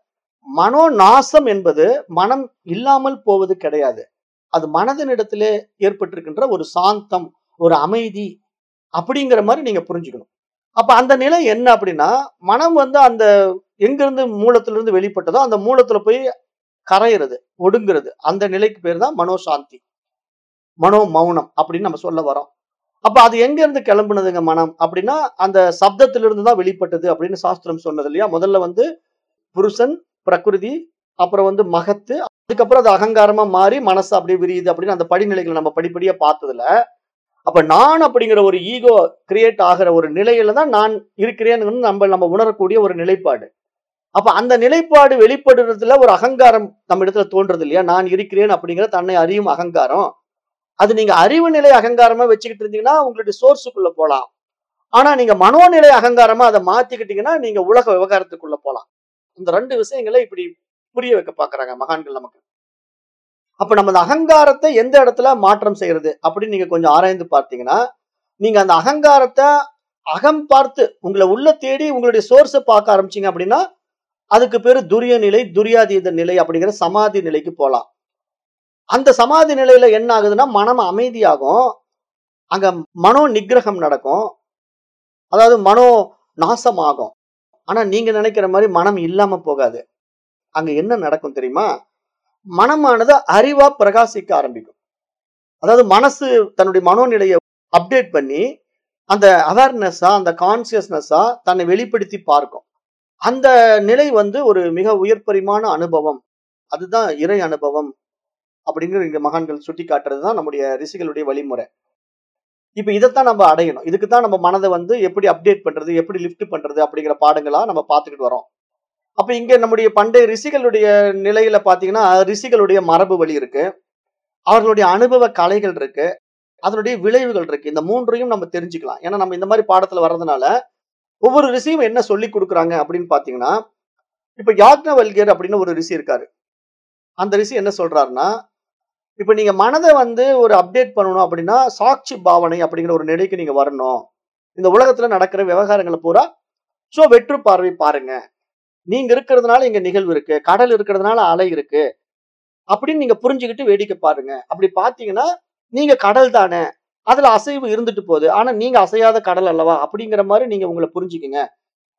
மனோ நாசம் என்பது மனம் இல்லாமல் போவது கிடையாது அது மனதினிடத்திலே ஏற்பட்டிருக்கின்ற ஒரு சாந்தம் ஒரு அமைதி அப்படிங்கிற மாதிரி நீங்க புரிஞ்சுக்கணும் அப்ப அந்த நிலை என்ன அப்படின்னா மனம் வந்து அந்த எங்கிருந்து மூலத்திலிருந்து வெளிப்பட்டதோ அந்த மூலத்துல போய் கரையிறது ஒடுங்கிறது அந்த நிலைக்கு பேர் தான் மனோசாந்தி மனோ மௌனம் அப்படின்னு நம்ம சொல்ல வரோம் அப்ப அது எங்க இருந்து கிளம்புனதுங்க மனம் அப்படின்னா அந்த சப்தத்திலிருந்து தான் வெளிப்பட்டது அப்படின்னு சாஸ்திரம் சொன்னது இல்லையா முதல்ல வந்து புருஷன் பிரகிருதி அப்புறம் வந்து மகத்து அதுக்கப்புறம் அது அகங்காரமா மாறி மனசு அப்படியே விரியுது அப்படின்னு அந்த படிநிலைகளை நம்ம படிப்படியா பார்த்ததுல அப்ப நான் அப்படிங்கிற ஒரு ஈகோ கிரியேட் ஆகிற ஒரு நிலையில தான் நான் இருக்கிறேன்னு நம்ம நம்ம உணரக்கூடிய ஒரு நிலைப்பாடு அப்ப அந்த நிலைப்பாடு வெளிப்படுறதுல ஒரு அகங்காரம் நம்ம இடத்துல தோன்றது இல்லையா நான் இருக்கிறேன் அப்படிங்கிற தன்னை அறியும் அகங்காரம் அது நீங்க அறிவு நிலை அகங்காரமா வச்சுக்கிட்டு இருந்தீங்கன்னா உங்களுடைய சோர்ஸுக்குள்ள போலாம் ஆனா நீங்க மனோநிலை அகங்காரமா அதை மாத்திக்கிட்டீங்கன்னா நீங்க உலக விவகாரத்துக்குள்ள போலாம் இந்த ரெண்டு விஷயங்களை இப்படி புரிய வைக்க பாக்குறாங்க மகான்கள் நமக்கு அப்ப நம்ம அந்த அகங்காரத்தை எந்த இடத்துல மாற்றம் செய்யறது அப்படின்னு நீங்க கொஞ்சம் ஆராய்ந்து பார்த்தீங்கன்னா நீங்க அந்த அகங்காரத்தை அகம் பார்த்து உங்களை உள்ள தேடி உங்களுடைய சோர்ஸை பார்க்க ஆரம்பிச்சீங்க அப்படின்னா அதுக்கு பேரு துரிய நிலை துரியாதீத நிலை அப்படிங்கிற சமாதி நிலைக்கு போலாம் அந்த சமாதி நிலையில என்ன ஆகுதுன்னா மனம் அமைதியாகும் அங்க மனோ நிகிரகம் நடக்கும் அதாவது மனோ நாசமாகும் ஆனா நீங்க நினைக்கிற மாதிரி மனம் இல்லாம போகாது அங்க என்ன நடக்கும் தெரியுமா மனமானது அறிவா பிரகாசிக்க ஆரம்பிக்கும் அதாவது மனசு தன்னுடைய மனோநிலையை அப்டேட் பண்ணி அந்த அவேர்னஸா அந்த கான்சியஸ்னஸா தன்னை வெளிப்படுத்தி பார்க்கும் அந்த நிலை வந்து ஒரு மிக உயர்பரிமான அனுபவம் அதுதான் இறை அனுபவம் அப்படிங்கிற இங்க மகான்கள் சுட்டி காட்டுறதுதான் நம்முடைய ரிஷிகளுடைய வழிமுறை இப்ப இதைத்தான் நம்ம அடையணும் இதுக்கு தான் நம்ம மனதை வந்து எப்படி அப்டேட் பண்றது எப்படி லிஃப்ட் பண்றது அப்படிங்கிற பாடங்களா நம்ம பார்த்துக்கிட்டு வரோம் அப்ப இங்க நம்முடைய பண்டைய ரிஷிகளுடைய நிலையில பாத்தீங்கன்னா ரிஷிகளுடைய மரபு வழி இருக்கு அவர்களுடைய அனுபவ கலைகள் இருக்கு அதனுடைய விளைவுகள் இருக்கு இந்த மூன்றையும் நம்ம தெரிஞ்சுக்கலாம் ஏன்னா நம்ம இந்த மாதிரி பாடத்துல வர்றதுனால ஒவ்வொரு ரிஷியும் என்ன சொல்லி கொடுக்குறாங்க அப்படின்னு பாத்தீங்கன்னா இப்ப யாக்னவல்கியர் அப்படின்னு ஒரு ரிஷி இருக்காரு அந்த ரிஷி என்ன சொல்றாருன்னா இப்ப நீங்க மனதை வந்து ஒரு அப்டேட் பண்ணணும் அப்படின்னா சாட்சி பாவனை அப்படிங்கிற ஒரு நிலைக்கு நீங்க வரணும் இந்த உலகத்துல நடக்கிற விவகாரங்களை பூரா சோ வெற்று பார்வை பாருங்க நீங்க இருக்கிறதுனால இங்க நிகழ்வு இருக்கு கடல் இருக்கிறதுனால அலை இருக்கு அப்படின்னு நீங்க புரிஞ்சுக்கிட்டு வேடிக்கை பாருங்க அப்படி பாத்தீங்கன்னா நீங்க கடல் தானே அதுல அசைவு இருந்துட்டு போகுது ஆனா நீங்க அசையாத கடல் அல்லவா அப்படிங்கிற மாதிரி நீங்க உங்களை புரிஞ்சுக்குங்க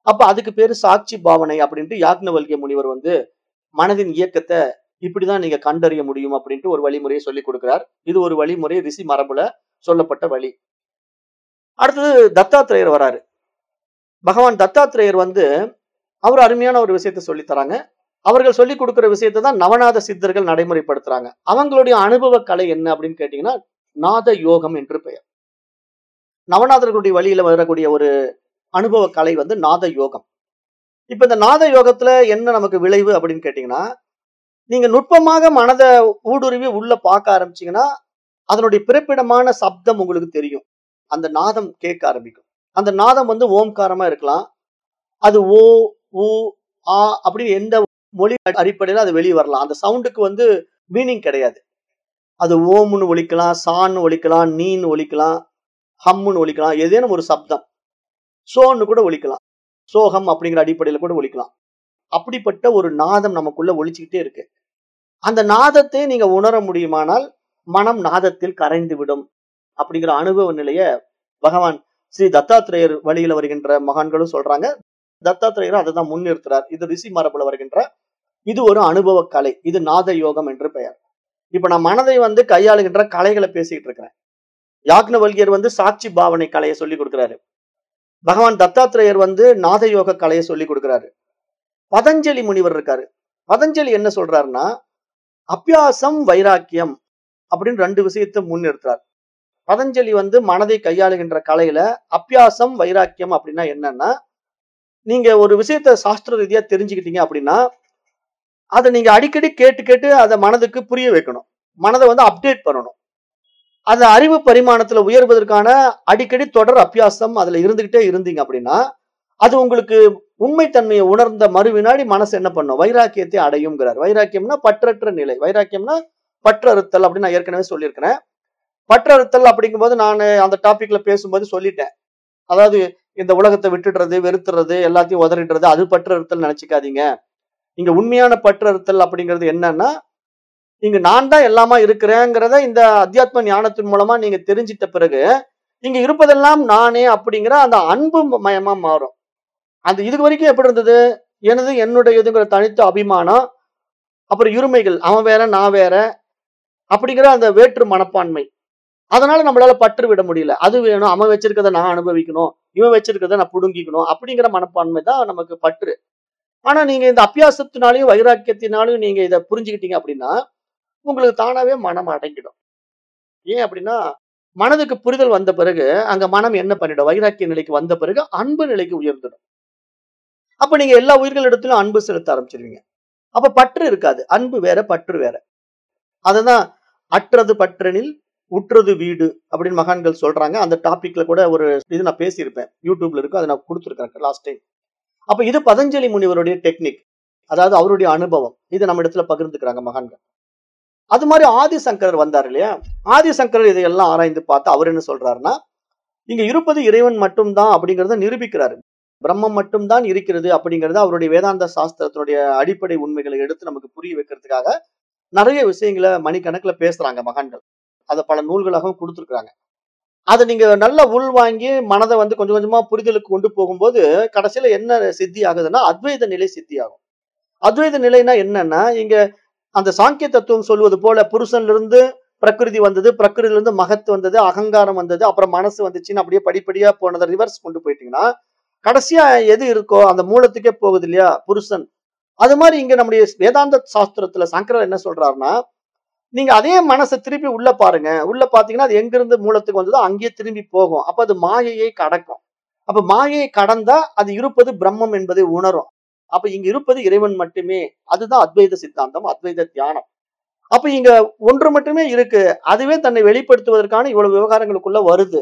அப்ப அதுக்கு பேரு சாட்சி பாவனை அப்படின்ட்டு யாக்னவல்கிய முனிவர் வந்து மனதின் இயக்கத்தை இப்படிதான் நீங்க கண்டறிய முடியும் அப்படின்ட்டு ஒரு வழிமுறையை சொல்லி கொடுக்கிறார் இது ஒரு வழிமுறை ரிஷி மரபுல சொல்லப்பட்ட வழி அடுத்தது தத்தாத்திரேயர் வராரு பகவான் தத்தாத்திரேயர் வந்து அவர் அருமையான ஒரு விஷயத்த சொல்லி தராங்க அவர்கள் சொல்லி கொடுக்கிற விஷயத்தை தான் நவநாத சித்தர்கள் நடைமுறைப்படுத்துறாங்க அவங்களுடைய அனுபவ கலை என்ன அப்படின்னு கேட்டீங்கன்னா நாத யோகம் என்று பெயர் நவநாதர்களுடைய வழியில வரக்கூடிய ஒரு அனுபவ கலை வந்து நாத யோகம் இப்ப இந்த நாத யோகத்துல என்ன நமக்கு விளைவு அப்படின்னு கேட்டீங்கன்னா நீங்க நுட்பமாக மனதை ஊடுருவி உள்ள பார்க்க ஆரம்பிச்சீங்கன்னா அதனுடைய பிறப்பிடமான சப்தம் உங்களுக்கு தெரியும் அந்த நாதம் கேட்க ஆரம்பிக்கும் அந்த நாதம் வந்து ஓம்காரமா இருக்கலாம் அது ஓ ஊ ஆ அப்படின்னு எந்த மொழி அடிப்படையில் அது வெளியே வரலாம் அந்த சவுண்டுக்கு வந்து மீனிங் கிடையாது அது ஓம்னு ஒலிக்கலாம் சான்னு ஒலிக்கலாம் நீன்னு ஒலிக்கலாம் ஹம்முன்னு ஒலிக்கலாம் ஏதேனும் ஒரு சப்தம் சோன்னு கூட ஒலிக்கலாம் சோகம் அப்படிங்கிற அடிப்படையில் கூட ஒலிக்கலாம் அப்படிப்பட்ட ஒரு நாதம் நமக்குள்ள ஒலிச்சுக்கிட்டே இருக்கு அந்த நாதத்தை நீங்க உணர முடியுமானால் மனம் நாதத்தில் கரைந்து விடும் அப்படிங்கிற அனுபவ நிலைய பகவான் ஸ்ரீ தத்தாத்திரேயர் வழியில வருகின்ற மகான்களும் சொல்றாங்க தத்தாத்திரேயரும் அதை தான் முன்னிறுத்துறார் இது ரிஷி மரபுல வருகின்ற இது ஒரு அனுபவ கலை இது நாத யோகம் என்று பெயர் இப்ப நான் மனதை வந்து கையாளுகின்ற கலைகளை பேசிக்கிட்டு இருக்கிறேன் யாக்னவல்கியர் வந்து சாட்சி பாவனை கலையை சொல்லி கொடுக்கிறாரு பகவான் தத்தாத்திரேயர் வந்து நாத யோக கலையை சொல்லி கொடுக்கிறாரு பதஞ்சலி முனிவர் இருக்காரு பதஞ்சலி என்ன சொல்றாருன்னா அபியாசம் வைராக்கியம் அப்படின்னு ரெண்டு விஷயத்தை முன்னிறுத்துறார் பதஞ்சலி வந்து மனதை கையாளுகின்ற கலையில அபியாசம் வைராக்கியம் அப்படின்னா என்னன்னா நீங்க ஒரு விஷயத்த சாஸ்திர ரீதியா தெரிஞ்சுக்கிட்டீங்க அப்படின்னா அதை நீங்க அடிக்கடி கேட்டு கேட்டு அதை மனதுக்கு புரிய வைக்கணும் மனதை வந்து அப்டேட் பண்ணணும் அந்த அறிவு பரிமாணத்துல உயர்வதற்கான அடிக்கடி தொடர் அபியாசம் அதுல இருந்துகிட்டே இருந்தீங்க அப்படின்னா அது உங்களுக்கு உண்மைத்தன்மையை உணர்ந்த மறு வினாடி மனசு என்ன பண்ணும் வைராக்கியத்தை அடையுங்கிறார் வைராக்கியம்னா பற்றற்ற நிலை வைராக்கியம்னா பற்றறுத்தல் அப்படின்னு நான் ஏற்கனவே சொல்லியிருக்கிறேன் பற்றறுத்தல் அப்படிங்கும்போது நான் அந்த டாபிக்ல பேசும்போது சொல்லிட்டேன் அதாவது இந்த உலகத்தை விட்டுடுறது வெறுத்துறது எல்லாத்தையும் உதறிடுறது அது பற்றறுத்தல் நினைச்சுக்காதீங்க இங்க உண்மையான பற்றறுத்தல் அப்படிங்கிறது என்னன்னா இங்க நான் தான் எல்லாமா இருக்கிறேங்கிறத இந்த அத்தியாத்ம ஞானத்தின் மூலமா நீங்க தெரிஞ்சிட்ட பிறகு இங்க இருப்பதெல்லாம் நானே அப்படிங்கிற அந்த அன்பு மயமா மாறும் அந்த இது வரைக்கும் எப்படி இருந்தது எனது என்னுடையதுங்கிற தனித்த அபிமானம் அப்புறம் இருமைகள் அவன் வேற நான் வேற அப்படிங்கிற அந்த வேற்று மனப்பான்மை அதனால நம்மளால பற்று விட முடியல அது வேணும் அவன் வச்சிருக்கதை நான் அனுபவிக்கணும் இவன் வச்சிருக்கதை நான் புடுங்கிக்கணும் அப்படிங்கிற மனப்பான்மை தான் நமக்கு பற்று ஆனா நீங்க இந்த அபியாசத்தினாலையும் வைராக்கியத்தினாலையும் நீங்க இதை புரிஞ்சுக்கிட்டீங்க அப்படின்னா உங்களுக்கு தானாவே மனம் அடங்கிடும் ஏன் அப்படின்னா மனதுக்கு புரிதல் வந்த பிறகு அங்க மனம் என்ன பண்ணிடும் வைராக்கிய நிலைக்கு வந்த பிறகு அன்பு நிலைக்கு உயர்ந்துடும் அப்ப நீங்க எல்லா உயிர்களிடத்திலும் அன்பு செலுத்த ஆரம்பிச்சிருவீங்க அப்ப பற்று இருக்காது அன்பு வேற பற்று வேற அததான் அற்றது பற்றனில் உற்றது வீடு அப்படின்னு மகான்கள் சொல்றாங்க அந்த டாபிக்ல கூட ஒரு இது நான் பேசியிருப்பேன் யூடியூப்ல இருக்கு அதை நான் கொடுத்துருக்கேன் லாஸ்ட் டைம் அப்ப இது பதஞ்சலி முனிவருடைய டெக்னிக் அதாவது அவருடைய அனுபவம் இது நம்ம இடத்துல பகிர்ந்துக்கிறாங்க மகான்கள் அது மாதிரி ஆதிசங்கரர் வந்தார் இல்லையா ஆதிசங்கரர் இதையெல்லாம் ஆராய்ந்து பார்த்து அவர் என்ன சொல்றாருன்னா இங்க இருப்பது இறைவன் மட்டும்தான் அப்படிங்கறத நிரூபிக்கிறாரு பிரம்மம் மட்டும்தான் இருக்கிறது அப்படிங்கறது அவருடைய வேதாந்த சாஸ்திரத்தினுடைய அடிப்படை உண்மைகளை எடுத்து நமக்கு புரிய வைக்கிறதுக்காக நிறைய விஷயங்களை மணிக்கணக்குல பேசுறாங்க மகான்கள் அதை பல நூல்களாகவும் கொடுத்துருக்காங்க அதை நீங்க நல்லா உள்வாங்கி மனதை வந்து கொஞ்சம் கொஞ்சமா புரிதலுக்கு கொண்டு போகும்போது கடைசியில என்ன சித்தி ஆகுதுன்னா அத்வைத நிலை சித்தி ஆகும் அத்வைத நிலைனா என்னன்னா இங்க அந்த சாங்கிய தத்துவம் சொல்வது போல புருஷன்ல இருந்து பிரகிருதி வந்தது பிரகிருதில இருந்து மகத்து வந்தது அகங்காரம் வந்தது அப்புறம் மனசு வந்துச்சுன்னு அப்படியே படிப்படியா போனதை ரிவர்ஸ் கொண்டு போயிட்டீங்கன்னா கடைசியா எது இருக்கோ அந்த மூலத்துக்கே போகுது இல்லையா புருஷன் அது மாதிரி இங்க நம்முடைய வேதாந்த சாஸ்திரத்துல சங்கரர் என்ன சொல்றாருன்னா நீங்க அதே மனசை திருப்பி உள்ள பாருங்க உள்ள பாத்தீங்கன்னா அது எங்கிருந்து மூலத்துக்கு வந்ததோ அங்கேயே திரும்பி போகும் அப்ப அது மாயையை கடக்கும் அப்ப மாயையை கடந்தா அது இருப்பது பிரம்மம் என்பதை உணரும் அப்ப இங்க இருப்பது இறைவன் மட்டுமே அதுதான் அத்வைத சித்தாந்தம் அத்வைத தியானம் அப்ப இங்க ஒன்று மட்டுமே இருக்கு அதுவே தன்னை வெளிப்படுத்துவதற்கான இவ்வளவு விவகாரங்களுக்குள்ள வருது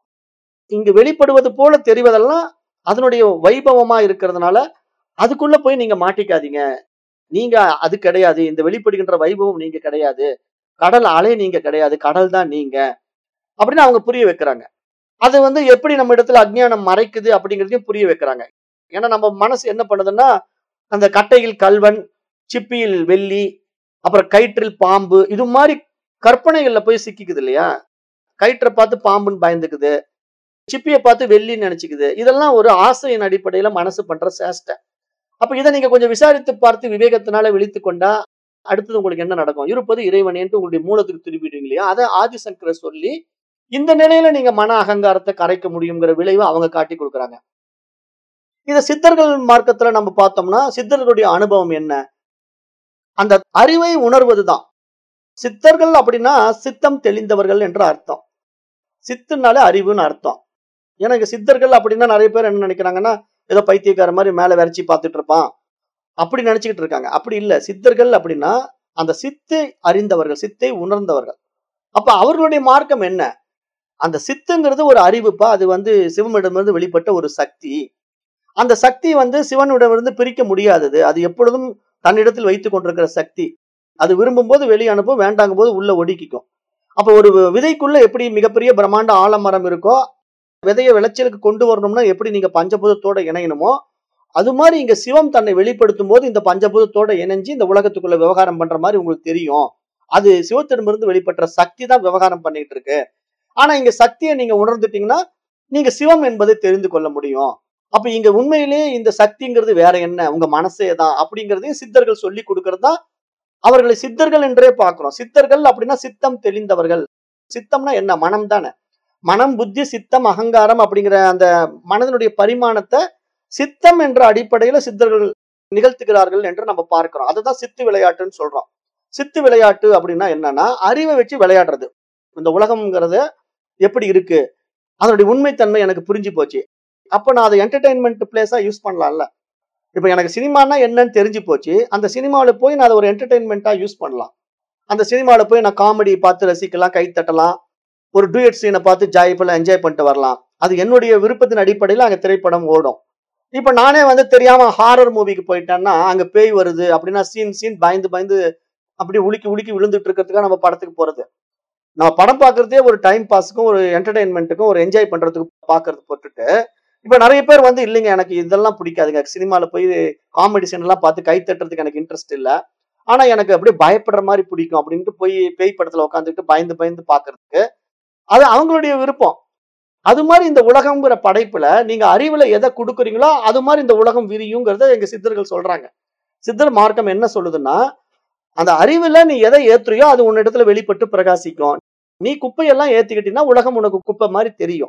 இங்கு வெளிப்படுவது போல தெரிவதெல்லாம் அதனுடைய வைபவமா இருக்கிறதுனால அதுக்குள்ள போய் நீங்க மாட்டிக்காதீங்க நீங்க அது கிடையாது இந்த வெளிப்படுகின்ற வைபவம் நீங்க கிடையாது கடல் அலை நீங்க கிடையாது கடல் தான் நீங்க அப்படின்னு அவங்க புரிய வைக்கிறாங்க அது வந்து எப்படி நம்ம இடத்துல அஜ்ஞானம் மறைக்குது அப்படிங்கிறதையும் புரிய வைக்கிறாங்க ஏன்னா நம்ம மனசு என்ன பண்ணுதுன்னா அந்த கட்டையில் கல்வன் சிப்பியில் வெள்ளி அப்புறம் கயிற்றில் பாம்பு இது மாதிரி கற்பனைகள்ல போய் சிக்கிக்குது இல்லையா கயிற்றை பார்த்து பாம்புன்னு பயந்துக்குது சிப்பியை பார்த்து வெள்ளின்னு நினைச்சுக்குது இதெல்லாம் ஒரு ஆசையின் அடிப்படையில மனசு பண்ற சேஷ்டை அப்ப இதை நீங்க கொஞ்சம் விசாரித்து பார்த்து விவேகத்தினால விழித்து கொண்டா அடுத்தது உங்களுக்கு என்ன நடக்கும் இருப்பது இறைவனேன்ட்டு உங்களுடைய மூலத்துக்கு திரும்பிடுவீங்க இல்லையா அதை ஆதிசங்கரை சொல்லி இந்த நிலையில நீங்க மன அகங்காரத்தை கரைக்க முடியுங்கிற விளைவை அவங்க காட்டி கொடுக்குறாங்க இத சித்தர்கள் மார்க்கத்துல நம்ம பார்த்தோம்னா சித்தர்களுடைய அனுபவம் என்ன அந்த அறிவை உணர்வதுதான் சித்தர்கள் அப்படின்னா சித்தம் தெளிந்தவர்கள் என்ற அர்த்தம் சித்துனாலே அறிவுன்னு அர்த்தம் எனக்கு சித்தர்கள் அப்படின்னா நிறைய பேர் என்ன நினைக்கிறாங்கன்னா ஏதோ பைத்தியக்கார மாதிரி மேல விரைச்சி பார்த்துட்டு இருப்பான் அப்படி நினைச்சுக்கிட்டு இருக்காங்க அப்படி இல்ல சித்தர்கள் அப்படின்னா அந்த சித்தை அறிந்தவர்கள் சித்தை உணர்ந்தவர்கள் அப்ப அவர்களுடைய மார்க்கம் என்ன அந்த சித்துங்கிறது ஒரு அறிவுப்பா அது வந்து சிவனிடமிருந்து வெளிப்பட்ட ஒரு சக்தி அந்த சக்தி வந்து சிவனிடமிருந்து பிரிக்க முடியாதது அது எப்பொழுதும் தன்னிடத்தில் வைத்துக் கொண்டிருக்கிற சக்தி அது விரும்பும் போது வெளியே அனுப்பும் வேண்டாங்கும் போது உள்ள ஒடுக்கிக்கும் அப்ப ஒரு விதைக்குள்ள எப்படி மிகப்பெரிய பிரம்மாண்ட ஆலமரம் இருக்கோ விதைய விளைச்சலுக்கு கொண்டு வரணும்னா எப்படி நீங்க பஞ்சபூதத்தோட இணையணுமோ அது மாதிரி இங்க சிவம் தன்னை வெளிப்படுத்தும் போது இந்த பஞ்சபூதத்தோட இணைஞ்சு இந்த உலகத்துக்குள்ள விவகாரம் பண்ற மாதிரி உங்களுக்கு தெரியும் அது சிவத்திடமிருந்து வெளிப்பட்ட சக்தி தான் விவகாரம் பண்ணிட்டு இருக்கு ஆனா இங்க சக்தியை நீங்க உணர்ந்துட்டீங்கன்னா நீங்க சிவம் என்பதை தெரிந்து கொள்ள முடியும் அப்ப இங்க உண்மையிலேயே இந்த சக்திங்கிறது வேற என்ன உங்க மனசே தான் அப்படிங்கறதையும் சித்தர்கள் சொல்லி கொடுக்கறது தான் அவர்களை சித்தர்கள் என்றே பார்க்கிறோம் சித்தர்கள் அப்படின்னா சித்தம் தெளிந்தவர்கள் சித்தம்னா என்ன மனம் தானே மனம் புத்தி சித்தம் அகங்காரம் அப்படிங்கிற அந்த மனதனுடைய பரிமாணத்தை சித்தம் என்ற அடிப்படையில சித்தர்கள் நிகழ்த்துகிறார்கள் என்று நம்ம பார்க்கிறோம் அதுதான் சித்து விளையாட்டுன்னு சொல்றோம் சித்து விளையாட்டு அப்படின்னா என்னன்னா அறிவை வச்சு விளையாடுறது இந்த உலகம்ங்கிறது எப்படி இருக்கு அதனுடைய உண்மைத்தன்மை எனக்கு புரிஞ்சு போச்சு அப்ப நான் அதை என்டர்டைன்மெண்ட் பிளேஸா யூஸ் பண்ணலாம்ல இப்ப எனக்கு சினிமானா என்னன்னு தெரிஞ்சு போச்சு அந்த சினிமாவில் போய் நான் அதை ஒரு என்டர்டைன்மெண்ட்டா யூஸ் பண்ணலாம் அந்த சினிமாவில் போய் நான் காமெடி பார்த்து ரசிக்கலாம் கை தட்டலாம் ஒரு டூயட் சீனை பார்த்து ஜாய்ஃபுல்லாக என்ஜாய் பண்ணிட்டு வரலாம் அது என்னுடைய விருப்பத்தின் அடிப்படையில் அங்கே திரைப்படம் ஓடும் இப்போ நானே வந்து தெரியாம ஹாரர் மூவிக்கு போயிட்டேன்னா அங்கே பேய் வருது அப்படின்னா சீன் சீன் பயந்து பயந்து அப்படி உலுக்கி உலுக்கி விழுந்துட்டு இருக்கிறதுக்காக நம்ம படத்துக்கு போறது நம்ம படம் பார்க்கறதே ஒரு டைம் பாஸுக்கும் ஒரு என்டர்டைன்மெண்ட்டுக்கும் ஒரு என்ஜாய் பண்றதுக்கு பார்க்கறது போட்டுட்டு இப்போ நிறைய பேர் வந்து இல்லைங்க எனக்கு இதெல்லாம் பிடிக்காதுங்க சினிமாவில் போய் காமெடி சீன் எல்லாம் பார்த்து கை தட்டுறதுக்கு எனக்கு இன்ட்ரெஸ்ட் இல்லை ஆனா எனக்கு அப்படியே பயப்படுற மாதிரி பிடிக்கும் அப்படின்ட்டு போய் பேய் படத்துல உட்காந்துட்டு பயந்து பயந்து பார்க்கறதுக்கு அது அவங்களுடைய விருப்பம் அது மாதிரி இந்த உலகம்ங்கிற படைப்புல நீங்க அறிவுல எதை கொடுக்குறீங்களோ அது மாதிரி இந்த உலகம் விரியுங்கிறத எங்க சித்தர்கள் சொல்றாங்க சித்தர் மார்க்கம் என்ன சொல்லுதுன்னா அந்த அறிவுல நீ எதை ஏத்துறியோ அது உன்னிடத்துல வெளிப்பட்டு பிரகாசிக்கும் நீ குப்பையெல்லாம் ஏத்திக்கிட்டீங்கன்னா உலகம் உனக்கு குப்பை மாதிரி தெரியும்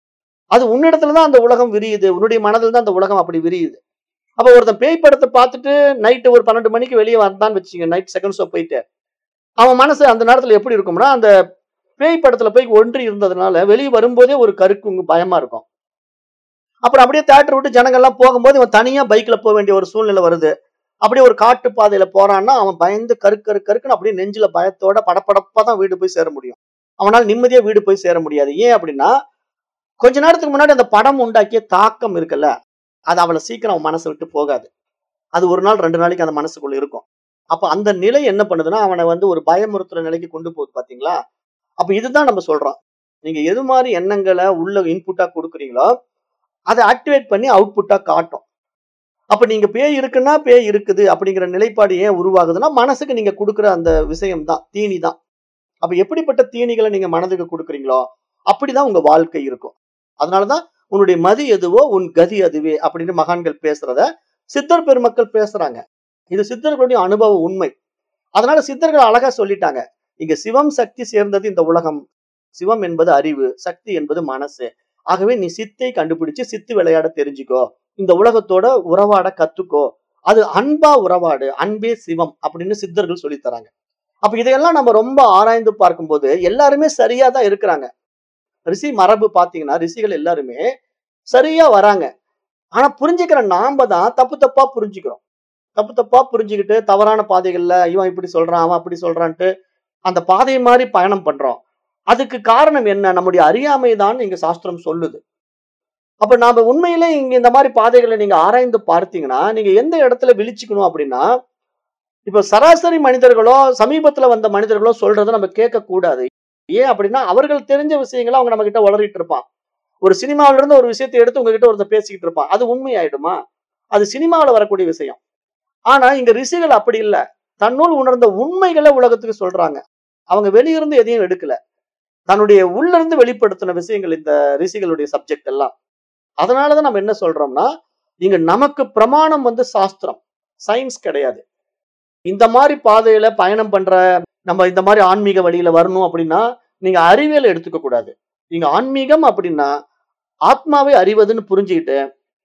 அது உன்னிடத்துல தான் அந்த உலகம் விரியுது உன்னுடைய மனதில் தான் அந்த உலகம் அப்படி விரியுது அப்ப ஒருத்தன் பேய் படத்தை பார்த்துட்டு நைட்டு ஒரு பன்னெண்டு மணிக்கு வெளியே வந்தான்னு வச்சுங்க நைட் செகண்ட் ஷோ போயிட்டு அவன் மனசு அந்த நேரத்துல எப்படி இருக்கும்னா அந்த பேய் படத்துல போய் ஒன்றி இருந்ததுனால வெளியே வரும்போதே ஒரு கருக்கு பயமா இருக்கும் அப்புறம் அப்படியே தேட்டர் விட்டு ஜனங்கள்லாம் போகும்போது இவன் தனியா பைக்ல போக வேண்டிய ஒரு சூழ்நிலை வருது அப்படியே ஒரு காட்டு பாதையில போறான்னா அவன் பயந்து கரு கரு கருக்குன்னு அப்படியே நெஞ்சில பயத்தோட படப்படப்பா தான் வீடு போய் சேர முடியும் அவனால் நிம்மதியா வீடு போய் சேர முடியாது ஏன் அப்படின்னா கொஞ்ச நேரத்துக்கு முன்னாடி அந்த படம் உண்டாக்கிய தாக்கம் இருக்குல்ல அது அவளை சீக்கிரம் அவன் மனசை விட்டு போகாது அது ஒரு நாள் ரெண்டு நாளைக்கு அந்த மனசுக்குள்ள இருக்கும் அப்ப அந்த நிலை என்ன பண்ணுதுன்னா அவனை வந்து ஒரு பயமுறுத்துற நிலைக்கு கொண்டு போகுது பாத்தீங்களா அப்ப இதுதான் நம்ம சொல்றோம் நீங்க எது மாதிரி எண்ணங்களை உள்ள இன்புட்டா கொடுக்குறீங்களோ அதை ஆக்டிவேட் பண்ணி அவுட்புட்டா காட்டும் அப்ப நீங்க பேய் இருக்குன்னா பேய் இருக்குது அப்படிங்கிற நிலைப்பாடு ஏன் உருவாகுதுன்னா மனசுக்கு நீங்க கொடுக்குற அந்த விஷயம் தான் தீனி தான் அப்ப எப்படிப்பட்ட தீனிகளை நீங்க மனதுக்கு கொடுக்குறீங்களோ அப்படிதான் உங்க வாழ்க்கை இருக்கும் அதனாலதான் உன்னுடைய மதி எதுவோ உன் கதி அதுவே அப்படின்னு மகான்கள் பேசுறத சித்தர் பெருமக்கள் பேசுறாங்க இது சித்தர்களுடைய அனுபவ உண்மை அதனால சித்தர்கள் அழகா சொல்லிட்டாங்க இங்க சிவம் சக்தி சேர்ந்தது இந்த உலகம் சிவம் என்பது அறிவு சக்தி என்பது மனசு ஆகவே நீ சித்தை கண்டுபிடிச்சு சித்து விளையாட தெரிஞ்சுக்கோ இந்த உலகத்தோட உறவாட கத்துக்கோ அது அன்பா உறவாடு அன்பே சிவம் அப்படின்னு சித்தர்கள் சொல்லி தராங்க அப்ப இதையெல்லாம் நம்ம ரொம்ப ஆராய்ந்து பார்க்கும்போது எல்லாருமே சரியா தான் இருக்கிறாங்க ரிஷி மரபு பாத்தீங்கன்னா ரிஷிகள் எல்லாருமே சரியா வராங்க ஆனா புரிஞ்சுக்கிற நாம தான் தப்பு தப்பா புரிஞ்சுக்கிறோம் தப்பு தப்பா புரிஞ்சுக்கிட்டு தவறான பாதைகள்ல இவன் இப்படி சொல்றான் அவன் அப்படி சொல்றான்ட்டு அந்த பாதை மாதிரி பயணம் பண்றோம் அதுக்கு காரணம் என்ன நம்முடைய அறியாமை தான் இங்க சாஸ்திரம் சொல்லுது அப்ப நாம உண்மையிலே இங்க இந்த மாதிரி பாதைகளை நீங்க ஆராய்ந்து பார்த்தீங்கன்னா நீங்க எந்த இடத்துல விழிச்சுக்கணும் அப்படின்னா இப்ப சராசரி மனிதர்களோ சமீபத்துல வந்த மனிதர்களோ சொல்றதை நம்ம கேட்க கூடாது ஏன் அப்படின்னா அவர்கள் தெரிஞ்ச விஷயங்களை அவங்க நம்ம கிட்ட வளரிட்டு இருப்பான் ஒரு சினிமாவில இருந்து ஒரு விஷயத்தை எடுத்து உங்ககிட்ட ஒருத்தர் பேசிக்கிட்டு இருப்பான் அது உண்மையாயிடுமா அது சினிமாவில் வரக்கூடிய விஷயம் ஆனா இங்க ரிஷிகள் அப்படி இல்லை தன்னுள் உணர்ந்த உண்மைகளை உலகத்துக்கு சொல்றாங்க அவங்க வெளியிருந்து எதையும் எடுக்கல தன்னுடைய உள்ள இருந்து வெளிப்படுத்தின விஷயங்கள் இந்த ரிஷிகளுடைய சப்ஜெக்ட் எல்லாம் அதனாலதான் நம்ம என்ன சொல்றோம்னா இங்க நமக்கு பிரமாணம் வந்து சாஸ்திரம் சயின்ஸ் கிடையாது இந்த மாதிரி பாதையில பயணம் பண்ற நம்ம இந்த மாதிரி ஆன்மீக வழியில வரணும் அப்படின்னா நீங்க அறிவியல் எடுத்துக்க கூடாது நீங்க ஆன்மீகம் அப்படின்னா ஆத்மாவை அறிவதுன்னு புரிஞ்சுக்கிட்டு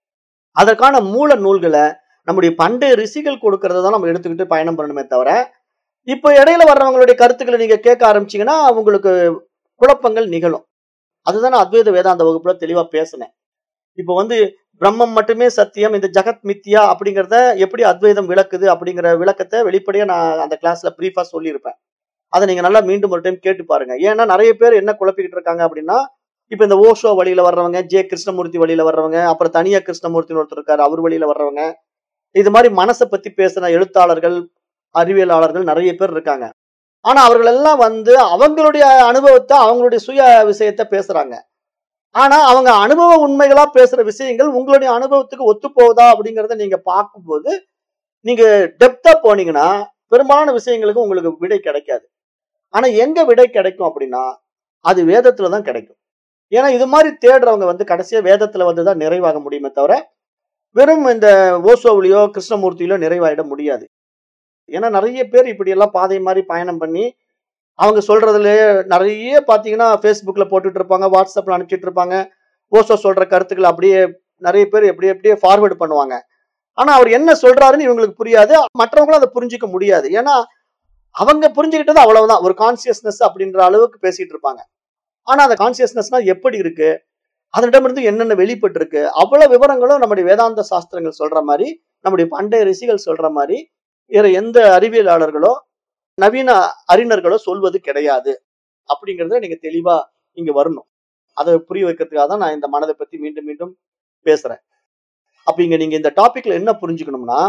அதற்கான மூல நூல்களை நம்முடைய பண்டைய ரிஷிகள் கொடுக்கறத தான் நம்ம எடுத்துக்கிட்டு பயணம் பண்ணணுமே தவிர இப்போ இடையில வர்றவங்களுடைய கருத்துக்களை நீங்க கேட்க ஆரம்பிச்சீங்கன்னா உங்களுக்கு குழப்பங்கள் நிகழும் அதுதான் நான் அத்வைத வேதாந்த வகுப்புல தெளிவா பேசினேன் இப்போ வந்து பிரம்மம் மட்டுமே சத்தியம் இந்த ஜகத் மித்யா அப்படிங்கிறத எப்படி அத்வைதம் விளக்குது அப்படிங்கிற விளக்கத்தை வெளிப்படையா நான் அந்த கிளாஸ்ல பிரீஃபா சொல்லியிருப்பேன் அதை நீங்க நல்லா மீண்டும் ஒரு டைம் கேட்டு பாருங்க ஏன்னா நிறைய பேர் என்ன குழப்பிக்கிட்டு இருக்காங்க அப்படின்னா இப்ப இந்த ஓஷோ வழியில வர்றவங்க ஜே கிருஷ்ணமூர்த்தி வழியில வர்றவங்க அப்புறம் தனியா கிருஷ்ணமூர்த்தின்னு ஒருத்தர் இருக்காரு அவர் வழியில வர்றவங்க இது மாதிரி மனசை பத்தி பேசின எழுத்தாளர்கள் அறிவியலாளர்கள் நிறைய பேர் இருக்காங்க ஆனா அவர்கள் எல்லாம் வந்து அவங்களுடைய அனுபவத்தை அவங்களுடைய சுய விஷயத்த பேசுறாங்க ஆனா அவங்க அனுபவ உண்மைகளா பேசுற விஷயங்கள் உங்களுடைய அனுபவத்துக்கு ஒத்து போகுதா அப்படிங்கறத நீங்க பார்க்கும்போது நீங்க டெப்தா போனீங்கன்னா பெரும்பாலான விஷயங்களுக்கு உங்களுக்கு விடை கிடைக்காது ஆனா எங்க விடை கிடைக்கும் அப்படின்னா அது வேதத்துல தான் கிடைக்கும் ஏன்னா இது மாதிரி தேடுறவங்க வந்து கடைசியா வேதத்துல வந்து தான் நிறைவாக முடியுமே தவிர வெறும் இந்த ஓசோவிலையோ கிருஷ்ணமூர்த்தியிலோ நிறைவாயிட முடியாது ஏன்னா நிறைய பேர் இப்படி எல்லாம் பாதை மாதிரி பயணம் பண்ணி அவங்க சொல்றதுல நிறைய பாத்தீங்கன்னா ஃபேஸ்புக்ல போட்டுட்டு இருப்பாங்க வாட்ஸ்அப்ல அனுப்பிச்சிட்டு இருப்பாங்க ஓசோ சொல்ற கருத்துக்களை அப்படியே நிறைய பேர் எப்படி எப்படியே ஃபார்வேர்டு பண்ணுவாங்க ஆனா அவர் என்ன சொல்றாருன்னு இவங்களுக்கு புரியாது மற்றவங்களும் அதை புரிஞ்சுக்க முடியாது ஏன்னா அவங்க புரிஞ்சுக்கிட்டது அவ்வளவுதான் ஒரு கான்சியஸ்னஸ் அப்படின்ற அளவுக்கு பேசிட்டு இருப்பாங்க ஆனா அந்த கான்சியஸ்னஸ்னா எப்படி இருக்கு அதனிடமிருந்து என்னென்ன வெளிப்பட்டு இருக்கு அவ்வளவு விவரங்களும் நம்முடைய வேதாந்த சாஸ்திரங்கள் சொல்ற மாதிரி நம்முடைய பண்டைய ரிஷிகள் சொல்ற மாதிரி வேற எந்த அறிவியலாளர்களோ நவீன அறிஞர்களோ சொல்வது கிடையாது அப்படிங்கறத நீங்க தெளிவா இங்க வரணும் அதை புரிய வைக்கிறதுக்காக தான் நான் இந்த மனதை பத்தி மீண்டும் மீண்டும் பேசுறேன் அப்ப இங்க நீங்க இந்த டாபிக்ல என்ன புரிஞ்சுக்கணும்னா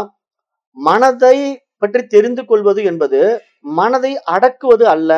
மனதை பற்றி தெரிந்து கொள்வது என்பது மனதை அடக்குவது அல்ல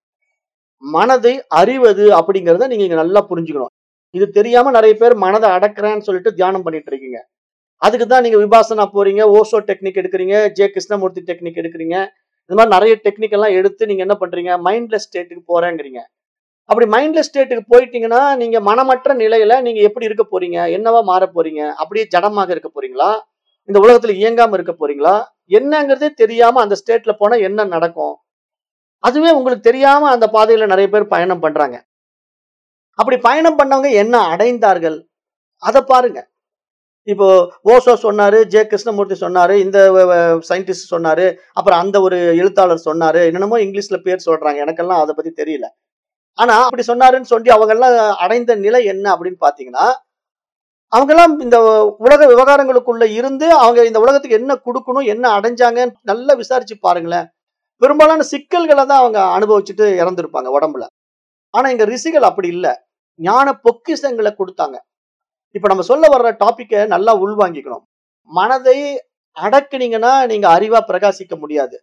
மனதை அறிவது அப்படிங்கறத நீங்க இங்க நல்லா புரிஞ்சுக்கணும் இது தெரியாம நிறைய பேர் மனதை அடக்குறேன்னு சொல்லிட்டு தியானம் பண்ணிட்டு இருக்கீங்க அதுக்கு தான் நீங்க விபாசனா போறீங்க ஓஷோ டெக்னிக் எடுக்கிறீங்க ஜே கிருஷ்ணமூர்த்தி டெக்னிக் எடுக்கிறீங்க இந்த மாதிரி நிறைய டெக்னிக் எல்லாம் எடுத்து நீங்க என்ன பண்றீங்க மைண்ட்லெஸ் ஸ்டேட்டுக்கு போறேங்கிறீங்க அப்படி மைண்ட்லெஸ் ஸ்டேட்டுக்கு போயிட்டீங்கன்னா நீங்க மனமற்ற நிலையில நீங்க எப்படி இருக்க போறீங்க என்னவா மாற போறீங்க அப்படியே ஜடமாக இருக்க போறீங்களா இந்த உலகத்துல இயங்காம இருக்க போறீங்களா என்னங்கிறதே தெரியாம அந்த ஸ்டேட்ல போனா என்ன நடக்கும் அதுவே உங்களுக்கு தெரியாம அந்த பாதையில நிறைய பேர் பயணம் பண்றாங்க அப்படி பயணம் பண்ணவங்க என்ன அடைந்தார்கள் அதை பாருங்க இப்போ ஓசோ சொன்னாரு ஜே கிருஷ்ணமூர்த்தி சொன்னாரு இந்த சயின்டிஸ்ட் சொன்னாரு அப்புறம் அந்த ஒரு எழுத்தாளர் சொன்னாரு என்னென்னமோ இங்கிலீஷ்ல பேர் சொல்றாங்க எனக்கெல்லாம் அதை பத்தி தெரியல ஆனா அப்படி சொன்னாருன்னு சொல்லி அவங்க எல்லாம் அடைந்த நிலை என்ன அப்படின்னு பாத்தீங்கன்னா அவங்க எல்லாம் இந்த உலக விவகாரங்களுக்குள்ள இருந்து அவங்க இந்த உலகத்துக்கு என்ன கொடுக்கணும் என்ன அடைஞ்சாங்க நல்லா விசாரிச்சு பாருங்களேன் பெரும்பாலான சிக்கல்களை தான் அவங்க அனுபவிச்சுட்டு இறந்துருப்பாங்க உடம்புல ஆனா இங்க ரிஷிகள் அப்படி இல்லை ஞான பொக்கிஷங்களை கொடுத்தாங்க இப்ப நம்ம சொல்ல வர்ற டாபிக்கை நல்லா உள்வாங்கிக்கணும் மனதை அடக்குனீங்கன்னா நீங்க அறிவா பிரகாசிக்க முடியாது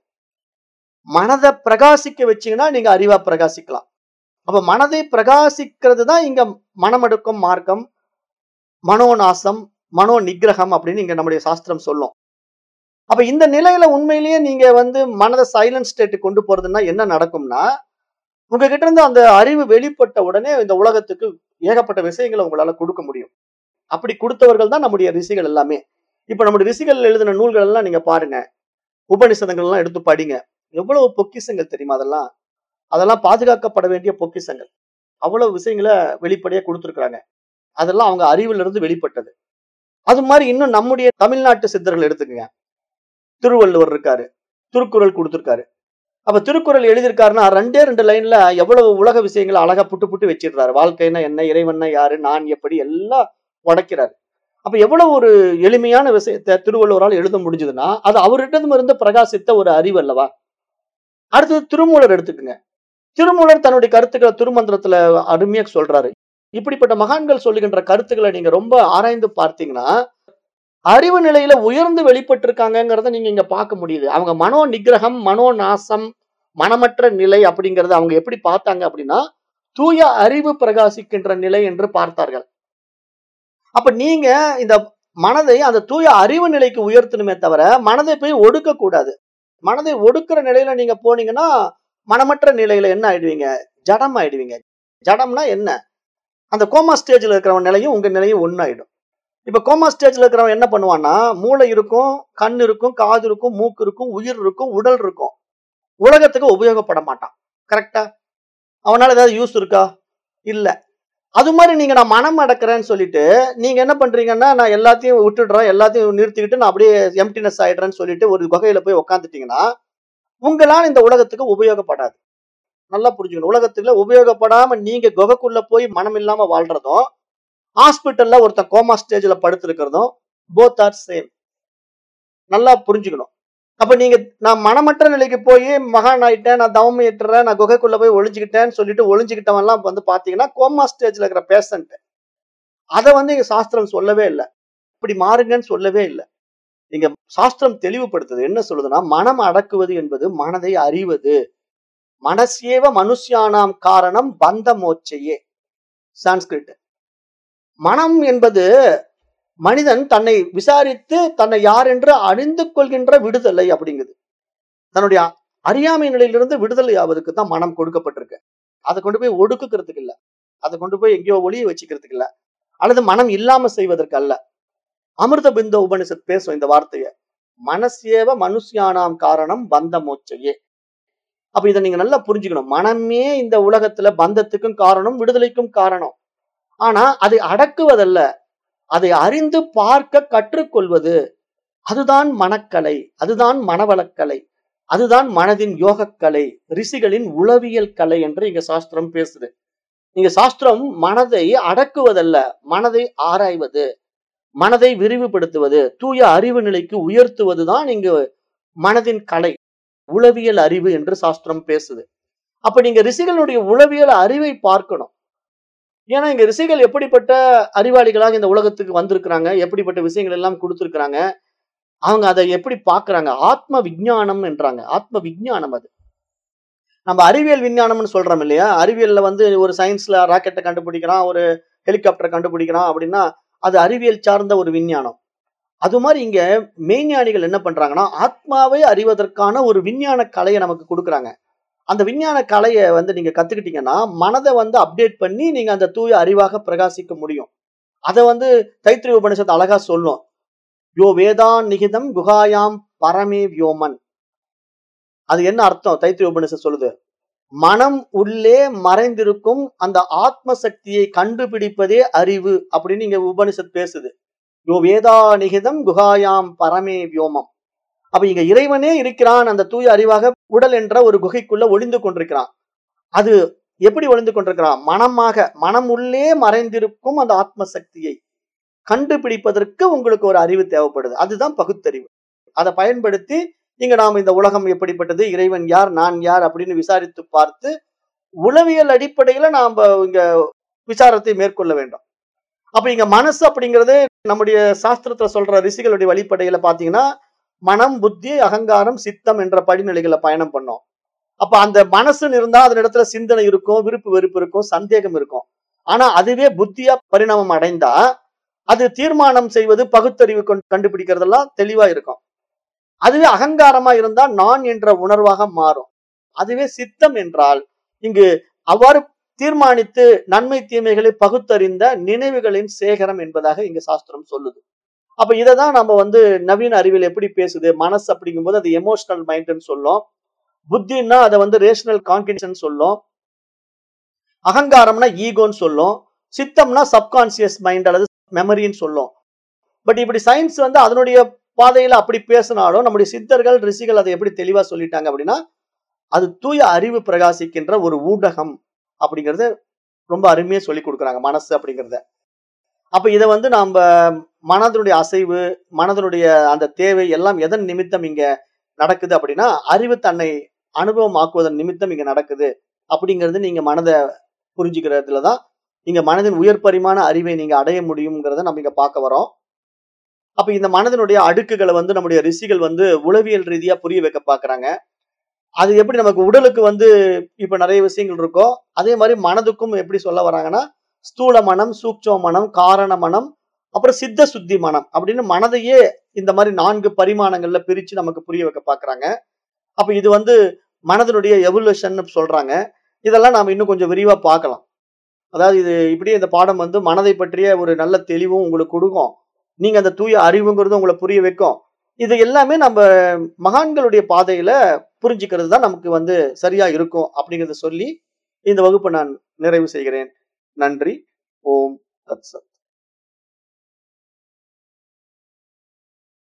மனதை பிரகாசிக்க வச்சீங்கன்னா நீங்க அறிவா பிரகாசிக்கலாம் அப்ப மனதை பிரகாசிக்கிறது தான் இங்க மனமடுக்கும் மார்க்கம் மனோநாசம் மனோ நிகிரகம் அப்படின்னு இங்க நம்முடைய சாஸ்திரம் சொல்லும் அப்ப இந்த நிலையில உண்மையிலேயே நீங்க வந்து மனதை சைலண்ட் ஸ்டேட்டு கொண்டு போறதுன்னா என்ன நடக்கும்னா உங்ககிட்ட இருந்து அந்த அறிவு வெளிப்பட்ட உடனே இந்த உலகத்துக்கு ஏகப்பட்ட விஷயங்களை உங்களால கொடுக்க முடியும் அப்படி கொடுத்தவர்கள் தான் நம்முடைய ரிஷிகள் எல்லாமே இப்ப நம்முடைய ரிஷிகள் எழுதின நூல்கள் எல்லாம் நீங்க பாருங்க உபநிஷதங்கள் எல்லாம் எடுத்து படிங்க எவ்வளவு பொக்கிஷங்கள் தெரியுமா அதெல்லாம் அதெல்லாம் பாதுகாக்கப்பட வேண்டிய பொக்கிஷங்கள் அவ்வளவு விஷயங்களை வெளிப்படையா கொடுத்துருக்காங்க அதெல்லாம் அவங்க அறிவுல இருந்து வெளிப்பட்டது அது மாதிரி இன்னும் நம்முடைய தமிழ்நாட்டு சித்தர்கள் எடுத்துக்கங்க திருவள்ளுவர் இருக்காரு திருக்குறள் கொடுத்துருக்காரு அப்ப திருக்குறள் எழுதியிருக்காருன்னா ரெண்டே ரெண்டு லைன்ல எவ்வளவு உலக விஷயங்களை அழகா புட்டு புட்டு வச்சிடுறாரு வாழ்க்கைன்னா என்ன இறைவன்னா யாரு நான் எப்படி எல்லாம் உடைக்கிறாரு அப்ப எவ்வளவு ஒரு எளிமையான விஷயத்த திருவள்ளுவரால் எழுத முடிஞ்சதுன்னா அது அவரிடம் இருந்து பிரகாசித்த ஒரு அறிவு அல்லவா அடுத்தது திருமூலர் எடுத்துக்குங்க திருமூலர் தன்னுடைய கருத்துக்களை திருமந்திரத்துல அருமையா சொல்றாரு இப்படிப்பட்ட மகான்கள் சொல்லுகின்ற கருத்துக்களை நீங்க ரொம்ப ஆராய்ந்து பார்த்தீங்கன்னா அறிவு நிலையில உயர்ந்து வெளிப்பட்டிருக்காங்கிறத நீங்க இங்க பார்க்க முடியுது அவங்க மனோ நிகிரகம் மனோ நாசம் மனமற்ற நிலை அப்படிங்கறத அவங்க எப்படி பார்த்தாங்க அப்படின்னா தூய அறிவு பிரகாசிக்கின்ற நிலை என்று பார்த்தார்கள் அப்ப நீங்க இந்த மனதை அந்த தூய அறிவு நிலைக்கு உயர்த்தணுமே தவிர மனதை போய் ஒடுக்க கூடாது மனதை ஒடுக்குற நிலையில நீங்க போனீங்கன்னா மனமற்ற நிலையில என்ன ஆயிடுவீங்க ஜடம் ஆயிடுவீங்க ஜடம்னா என்ன அந்த கோமா ஸ்டேஜ்ல இருக்கிறவன் நிலையும் உங்க நிலையும் ஒன்னாயிடும் இப்ப கோமா ஸ்டேஜ்ல இருக்கிறவன் என்ன பண்ணுவான்னா மூளை இருக்கும் கண் இருக்கும் காது இருக்கும் மூக்கு இருக்கும் உயிர் இருக்கும் உடல் இருக்கும் உலகத்துக்கு உபயோகப்பட மாட்டான் கரெக்டா அவனால ஏதாவது யூஸ் இருக்கா இல்ல அது மாதிரி நீங்க நான் மனம் அடக்கிறேன்னு சொல்லிட்டு நீங்க என்ன பண்றீங்கன்னா நான் எல்லாத்தையும் விட்டுடுறேன் எல்லாத்தையும் நிறுத்திக்கிட்டு நான் அப்படியே எம்டினஸ் ஆயிடுறேன்னு சொல்லிட்டு ஒரு குகையில போய் உக்காந்துட்டீங்கன்னா உங்களால் இந்த உலகத்துக்கு உபயோகப்படாது நல்லா புரிஞ்சுக்கணும் உலகத்துல உபயோகப்படாம நீங்க குகைக்குள்ள போய் மனம் இல்லாம வாழ்றதும் ஹாஸ்பிட்டல்ல ஒருத்தன் கோமா ஸ்டேஜ்ல படுத்திருக்கிறதும் போத் ஆர் சேம் நல்லா புரிஞ்சுக்கணும் அப்ப நீங்க நான் மனமற்ற நிலைக்கு போய் மகான் ஆயிட்டேன் நான் தவம் ஏற்றுறேன் நான் குகைக்குள்ள போய் ஒளிஞ்சுக்கிட்டேன்னு சொல்லிட்டு ஒளிஞ்சுக்கிட்டவன் எல்லாம் வந்து பாத்தீங்கன்னா கோமா ஸ்டேஜ்ல இருக்கிற பேஷண்ட் அதை வந்து இங்க சாஸ்திரம் சொல்லவே இல்லை இப்படி மாறுங்கன்னு சொல்லவே இல்லை இங்க சாஸ்திரம் தெளிவுபடுத்துது என்ன சொல்லுதுன்னா மனம் அடக்குவது என்பது மனதை அறிவது மனசேவ மனுஷியானாம் காரணம் பந்த மோச்சையே சான்ஸ்கிரிட் மனம் என்பது மனிதன் தன்னை விசாரித்து தன்னை யார் என்று அறிந்து கொள்கின்ற விடுதலை அப்படிங்குது தன்னுடைய அறியாமை நிலையிலிருந்து விடுதலை ஆவதுக்கு தான் மனம் கொடுக்கப்பட்டிருக்கு அதை கொண்டு போய் ஒடுக்குக்கிறதுக்கு இல்ல அதை கொண்டு போய் எங்கேயோ ஒளிய வச்சுக்கிறதுக்கு இல்ல அல்லது மனம் இல்லாம செய்வதற்கு அல்ல அமிர்த பிந்த உபனிஷத் பேசும் இந்த வார்த்தைய மனசேவ மனுஷியானாம் காரணம் பந்த மோச்சையே அப்ப இதை நீங்க நல்லா புரிஞ்சுக்கணும் மனமே இந்த உலகத்துல பந்தத்துக்கும் காரணம் விடுதலைக்கும் காரணம் ஆனா அதை அடக்குவதல்ல அதை அறிந்து பார்க்க கற்றுக்கொள்வது அதுதான் மனக்கலை அதுதான் மனவளக்கலை அதுதான் மனதின் யோகக்கலை ரிஷிகளின் உளவியல் கலை என்று இங்க சாஸ்திரம் பேசுது இங்க சாஸ்திரம் மனதை அடக்குவதல்ல மனதை ஆராய்வது மனதை விரிவுபடுத்துவது தூய அறிவு நிலைக்கு உயர்த்துவதுதான் இங்கு மனதின் கலை உளவியல் அறிவு என்று சாஸ்திரம் பேசுது அப்ப நீங்க ரிஷிகளுடைய உளவியல் அறிவை பார்க்கணும் ஏன்னா இங்க ரிஷிகள் எப்படிப்பட்ட அறிவாளிகளாக இந்த உலகத்துக்கு வந்திருக்கிறாங்க எப்படிப்பட்ட விஷயங்கள் எல்லாம் கொடுத்திருக்கிறாங்க அவங்க அதை எப்படி பார்க்கறாங்க ஆத்ம விஞ்ஞானம் என்றாங்க ஆத்ம விஞ்ஞானம் அது நம்ம அறிவியல் விஞ்ஞானம்னு சொல்றோம் இல்லையா அறிவியல்ல வந்து ஒரு சயின்ஸ்ல ராக்கெட்டை கண்டுபிடிக்கிறான் ஒரு ஹெலிகாப்டர் கண்டுபிடிக்கிறான் அப்படின்னா அது அறிவியல் சார்ந்த ஒரு விஞ்ஞானம் அது மாதிரி இங்க மெய்ஞானிகள் என்ன பண்றாங்கன்னா ஆத்மாவை அறிவதற்கான ஒரு விஞ்ஞான கலையை நமக்கு கொடுக்குறாங்க அந்த விஞ்ஞான கலையை வந்து நீங்க கத்துக்கிட்டீங்கன்னா மனதை வந்து அப்டேட் பண்ணி நீங்க அந்த தூய அறிவாக பிரகாசிக்க முடியும் அதை வந்து தைத்திரிய உபனிஷத்து அழகா சொல்லும் யோ வேதான் நிகிதம் குகாயாம் பரமே வியோமன் அது என்ன அர்த்தம் தைத்திரிய உபனிஷத் சொல்லுது மனம் உள்ளே மறைந்திருக்கும் அந்த ஆத்ம சக்தியை கண்டுபிடிப்பதே அறிவு அப்படின்னு இங்க உபனிஷத் பேசுது யோ வேதா நிகிதம் குகாயாம் பரமே வியோமம் அப்ப இங்க இறைவனே இருக்கிறான் அந்த தூய அறிவாக உடல் என்ற ஒரு குகைக்குள்ள ஒளிந்து கொண்டிருக்கிறான் அது எப்படி ஒளிந்து கொண்டிருக்கிறான் மனமாக மனம் உள்ளே மறைந்திருக்கும் அந்த ஆத்ம சக்தியை கண்டுபிடிப்பதற்கு உங்களுக்கு ஒரு அறிவு தேவைப்படுது அதுதான் பகுத்தறிவு அதை பயன்படுத்தி இங்க நாம் இந்த உலகம் எப்படிப்பட்டது இறைவன் யார் நான் யார் அப்படின்னு விசாரித்து பார்த்து உளவியல் அடிப்படையில நாம இங்க விசாரத்தை மேற்கொள்ள வேண்டும் அப்ப இங்க மனசு அப்படிங்கிறது நம்முடைய சாஸ்திரத்துல சொல்ற ரிஷிகளுடைய வழிப்படையில பாத்தீங்கன்னா மனம் புத்தி அகங்காரம் சித்தம் என்ற படிநிலைகளை பயணம் பண்ணோம் அப்ப அந்த மனசுன்னு இருந்தா அதன் இடத்துல சிந்தனை இருக்கும் விருப்பு வெறுப்பு இருக்கும் சந்தேகம் இருக்கும் ஆனா அதுவே புத்தியா பரிணாமம் அடைந்தா அது தீர்மானம் செய்வது பகுத்தறிவு கொண்டு கண்டுபிடிக்கிறதெல்லாம் தெளிவா இருக்கும் அதுவே அகங்காரமா இருந்தா நான் என்ற உணர்வாக மாறும் அதுவே சித்தம் என்றால் இங்கு அவ்வாறு தீர்மானித்து நன்மை தீமைகளை பகுத்தறிந்த நினைவுகளின் சேகரம் என்பதாக இங்க சாஸ்திரம் சொல்லுது அப்ப இதை தான் நம்ம வந்து நவீன அறிவியல் எப்படி பேசுது மனசு அப்படிங்கும்போது அது எமோஷனல் மைண்ட்னு சொல்லும் புத்தின்னா அதை வந்து ரேஷனல் கான்பிடன்ஸ் சொல்லும் அகங்காரம்னா ஈகோன்னு சொல்லும் சித்தம்னா சப்கான்சியஸ் மைண்ட் அல்லது மெமரின்னு சொல்லும் பட் இப்படி சயின்ஸ் வந்து அதனுடைய பாதையில அப்படி பேசினாலும் நம்முடைய சித்தர்கள் ரிஷிகள் அதை எப்படி தெளிவா சொல்லிட்டாங்க அப்படின்னா அது தூய அறிவு பிரகாசிக்கின்ற ஒரு ஊடகம் அப்படிங்கறத ரொம்ப அருமையா சொல்லி கொடுக்குறாங்க மனசு அப்படிங்கறத அப்ப இதை வந்து நாம மனதனுடைய அசைவு மனதனுடைய அந்த தேவை எல்லாம் எதன் நிமித்தம் இங்க நடக்குது அப்படின்னா அறிவு தன்னை அனுபவம் ஆக்குவதன் நிமித்தம் இங்க நடக்குது அப்படிங்கிறது நீங்க மனதை புரிஞ்சுக்கிறதுல தான் இங்க மனதின் உயர் பரிமாண அறிவை நீங்க அடைய முடியுங்கிறத நம்ம இங்க பார்க்க வரோம் அப்ப இந்த மனதினுடைய அடுக்குகளை வந்து நம்முடைய ரிஷிகள் வந்து உளவியல் ரீதியா புரிய வைக்க பாக்குறாங்க அது எப்படி நமக்கு உடலுக்கு வந்து இப்ப நிறைய விஷயங்கள் இருக்கோ அதே மாதிரி மனதுக்கும் எப்படி சொல்ல வராங்கன்னா ஸ்தூல மனம் சூக்ஷம மனம் காரண மனம் அப்புறம் சித்த சுத்தி மனம் அப்படின்னு மனதையே இந்த மாதிரி நான்கு பரிமாணங்கள்ல பிரிச்சு நமக்கு புரிய வைக்க பாக்குறாங்க அப்ப இது வந்து மனதனுடைய எவல்யூஷன் சொல்றாங்க இதெல்லாம் நாம இன்னும் கொஞ்சம் விரிவா பார்க்கலாம் அதாவது இது இப்படியே இந்த பாடம் வந்து மனதை பற்றிய ஒரு நல்ல தெளிவும் உங்களுக்கு கொடுக்கும் நீங்க அந்த தூய அறிவுங்கிறது உங்களை புரிய வைக்கும் இது எல்லாமே நம்ம மகான்களுடைய பாதையில புரிஞ்சுக்கிறது தான் நமக்கு வந்து சரியா இருக்கும் அப்படிங்கறத சொல்லி இந்த வகுப்பை நான் நிறைவு செய்கிறேன் நன்றி ஓம் தத்சத்